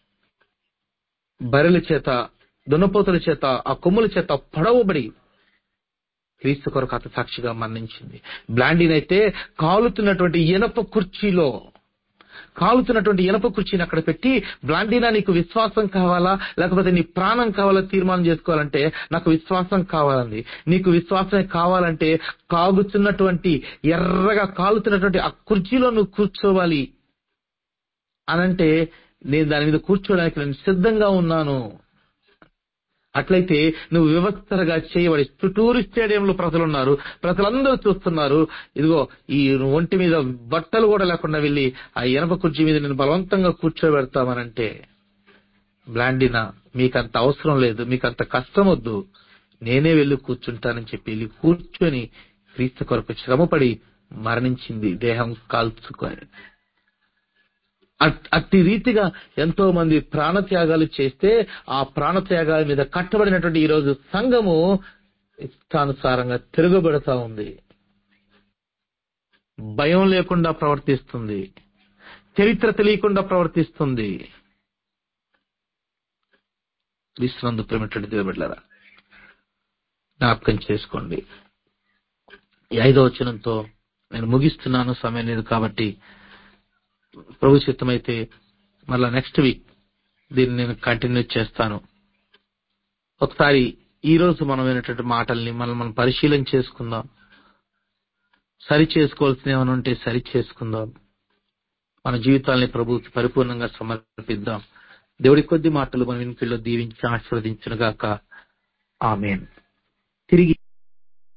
బర్రెల చేత దున్నపోతుల చేత ఆ కొమ్ముల చేత పొడవబడి క్రీస్తు కొరకు అత సాక్షిగా మరణించింది బ్లాండిన్ అయితే కాలుతున్నటువంటి ఇనప కుర్చీలో కాలుతున్నటువంటి ఇనప కుర్చీని అక్కడ పెట్టి బ్లాండినా నీకు విశ్వాసం కావాలా లేకపోతే నీ ప్రాణం కావాలా తీర్మానం చేసుకోవాలంటే నాకు విశ్వాసం కావాలండి నీకు విశ్వాసం కావాలంటే కాగుతున్నటువంటి ఎర్రగా కాలుతున్నటువంటి ఆ కుర్చీలో నువ్వు కూర్చోవాలి అనంటే నేను దాని మీద కూర్చోడానికి నేను సిద్ధంగా ఉన్నాను అట్లయితే నువ్వు వ్యవస్థగా చేయబడి చుట్టూరు స్టేడియంలో ప్రజలు ఉన్నారు ప్రజలందరూ చూస్తున్నారు ఇదిగో ఈ ఒంటి మీద బట్టలు కూడా లేకుండా వెళ్ళి ఆ ఎనప కుర్చీ మీద నేను బలవంతంగా కూర్చోబెడతామనంటే బ్లాండినా మీకంత అవసరం లేదు మీకంత కష్టం వద్దు నేనే వెళ్ళి కూర్చుంటానని చెప్పి వెళ్ళి కూర్చొని క్రీస్తు కొరకు శ్రమపడి మరణించింది దేహం కాల్చుకొని అట్- అట్టి రీతిగా ఎంతో మంది ప్రాణత్యాగాలు చేస్తే ఆ ప్రాణత్యాగాల మీద కట్టబడినటువంటి ఈ రోజు సంఘము ఇష్టానుసారంగా తిరగబెడతా ఉంది భయం లేకుండా ప్రవర్తిస్తుంది చరిత్ర తెలియకుండా ప్రవర్తిస్తుంది విశ్రందు ప్రేమటువంటి దిగబెట్లరా జ్ఞాపకం చేసుకోండి ఈ ఐదో వచనంతో నేను ముగిస్తున్నాను సమయం లేదు కాబట్టి ప్రభు చిత్తమైతే మళ్ళా నెక్స్ట్ వీక్ దీన్ని నేను కంటిన్యూ చేస్తాను ఒకసారి ఈ రోజు మనం వినేటువంటి మాటల్ని మనం మనం పరిశీలన చేసుకుందాం సరి చేసుకోవాల్సిన ఏమైనా ఉంటే సరి చేసుకుందాం మన జీవితాల్ని ప్రభువుకి పరిపూర్ణంగా సమర్పిద్దాం దేవుడి కొద్ది మాటలు మన వినికిల్లో దీవించి ఆశీర్వదించునుగాక ఆమెన్ తిరిగి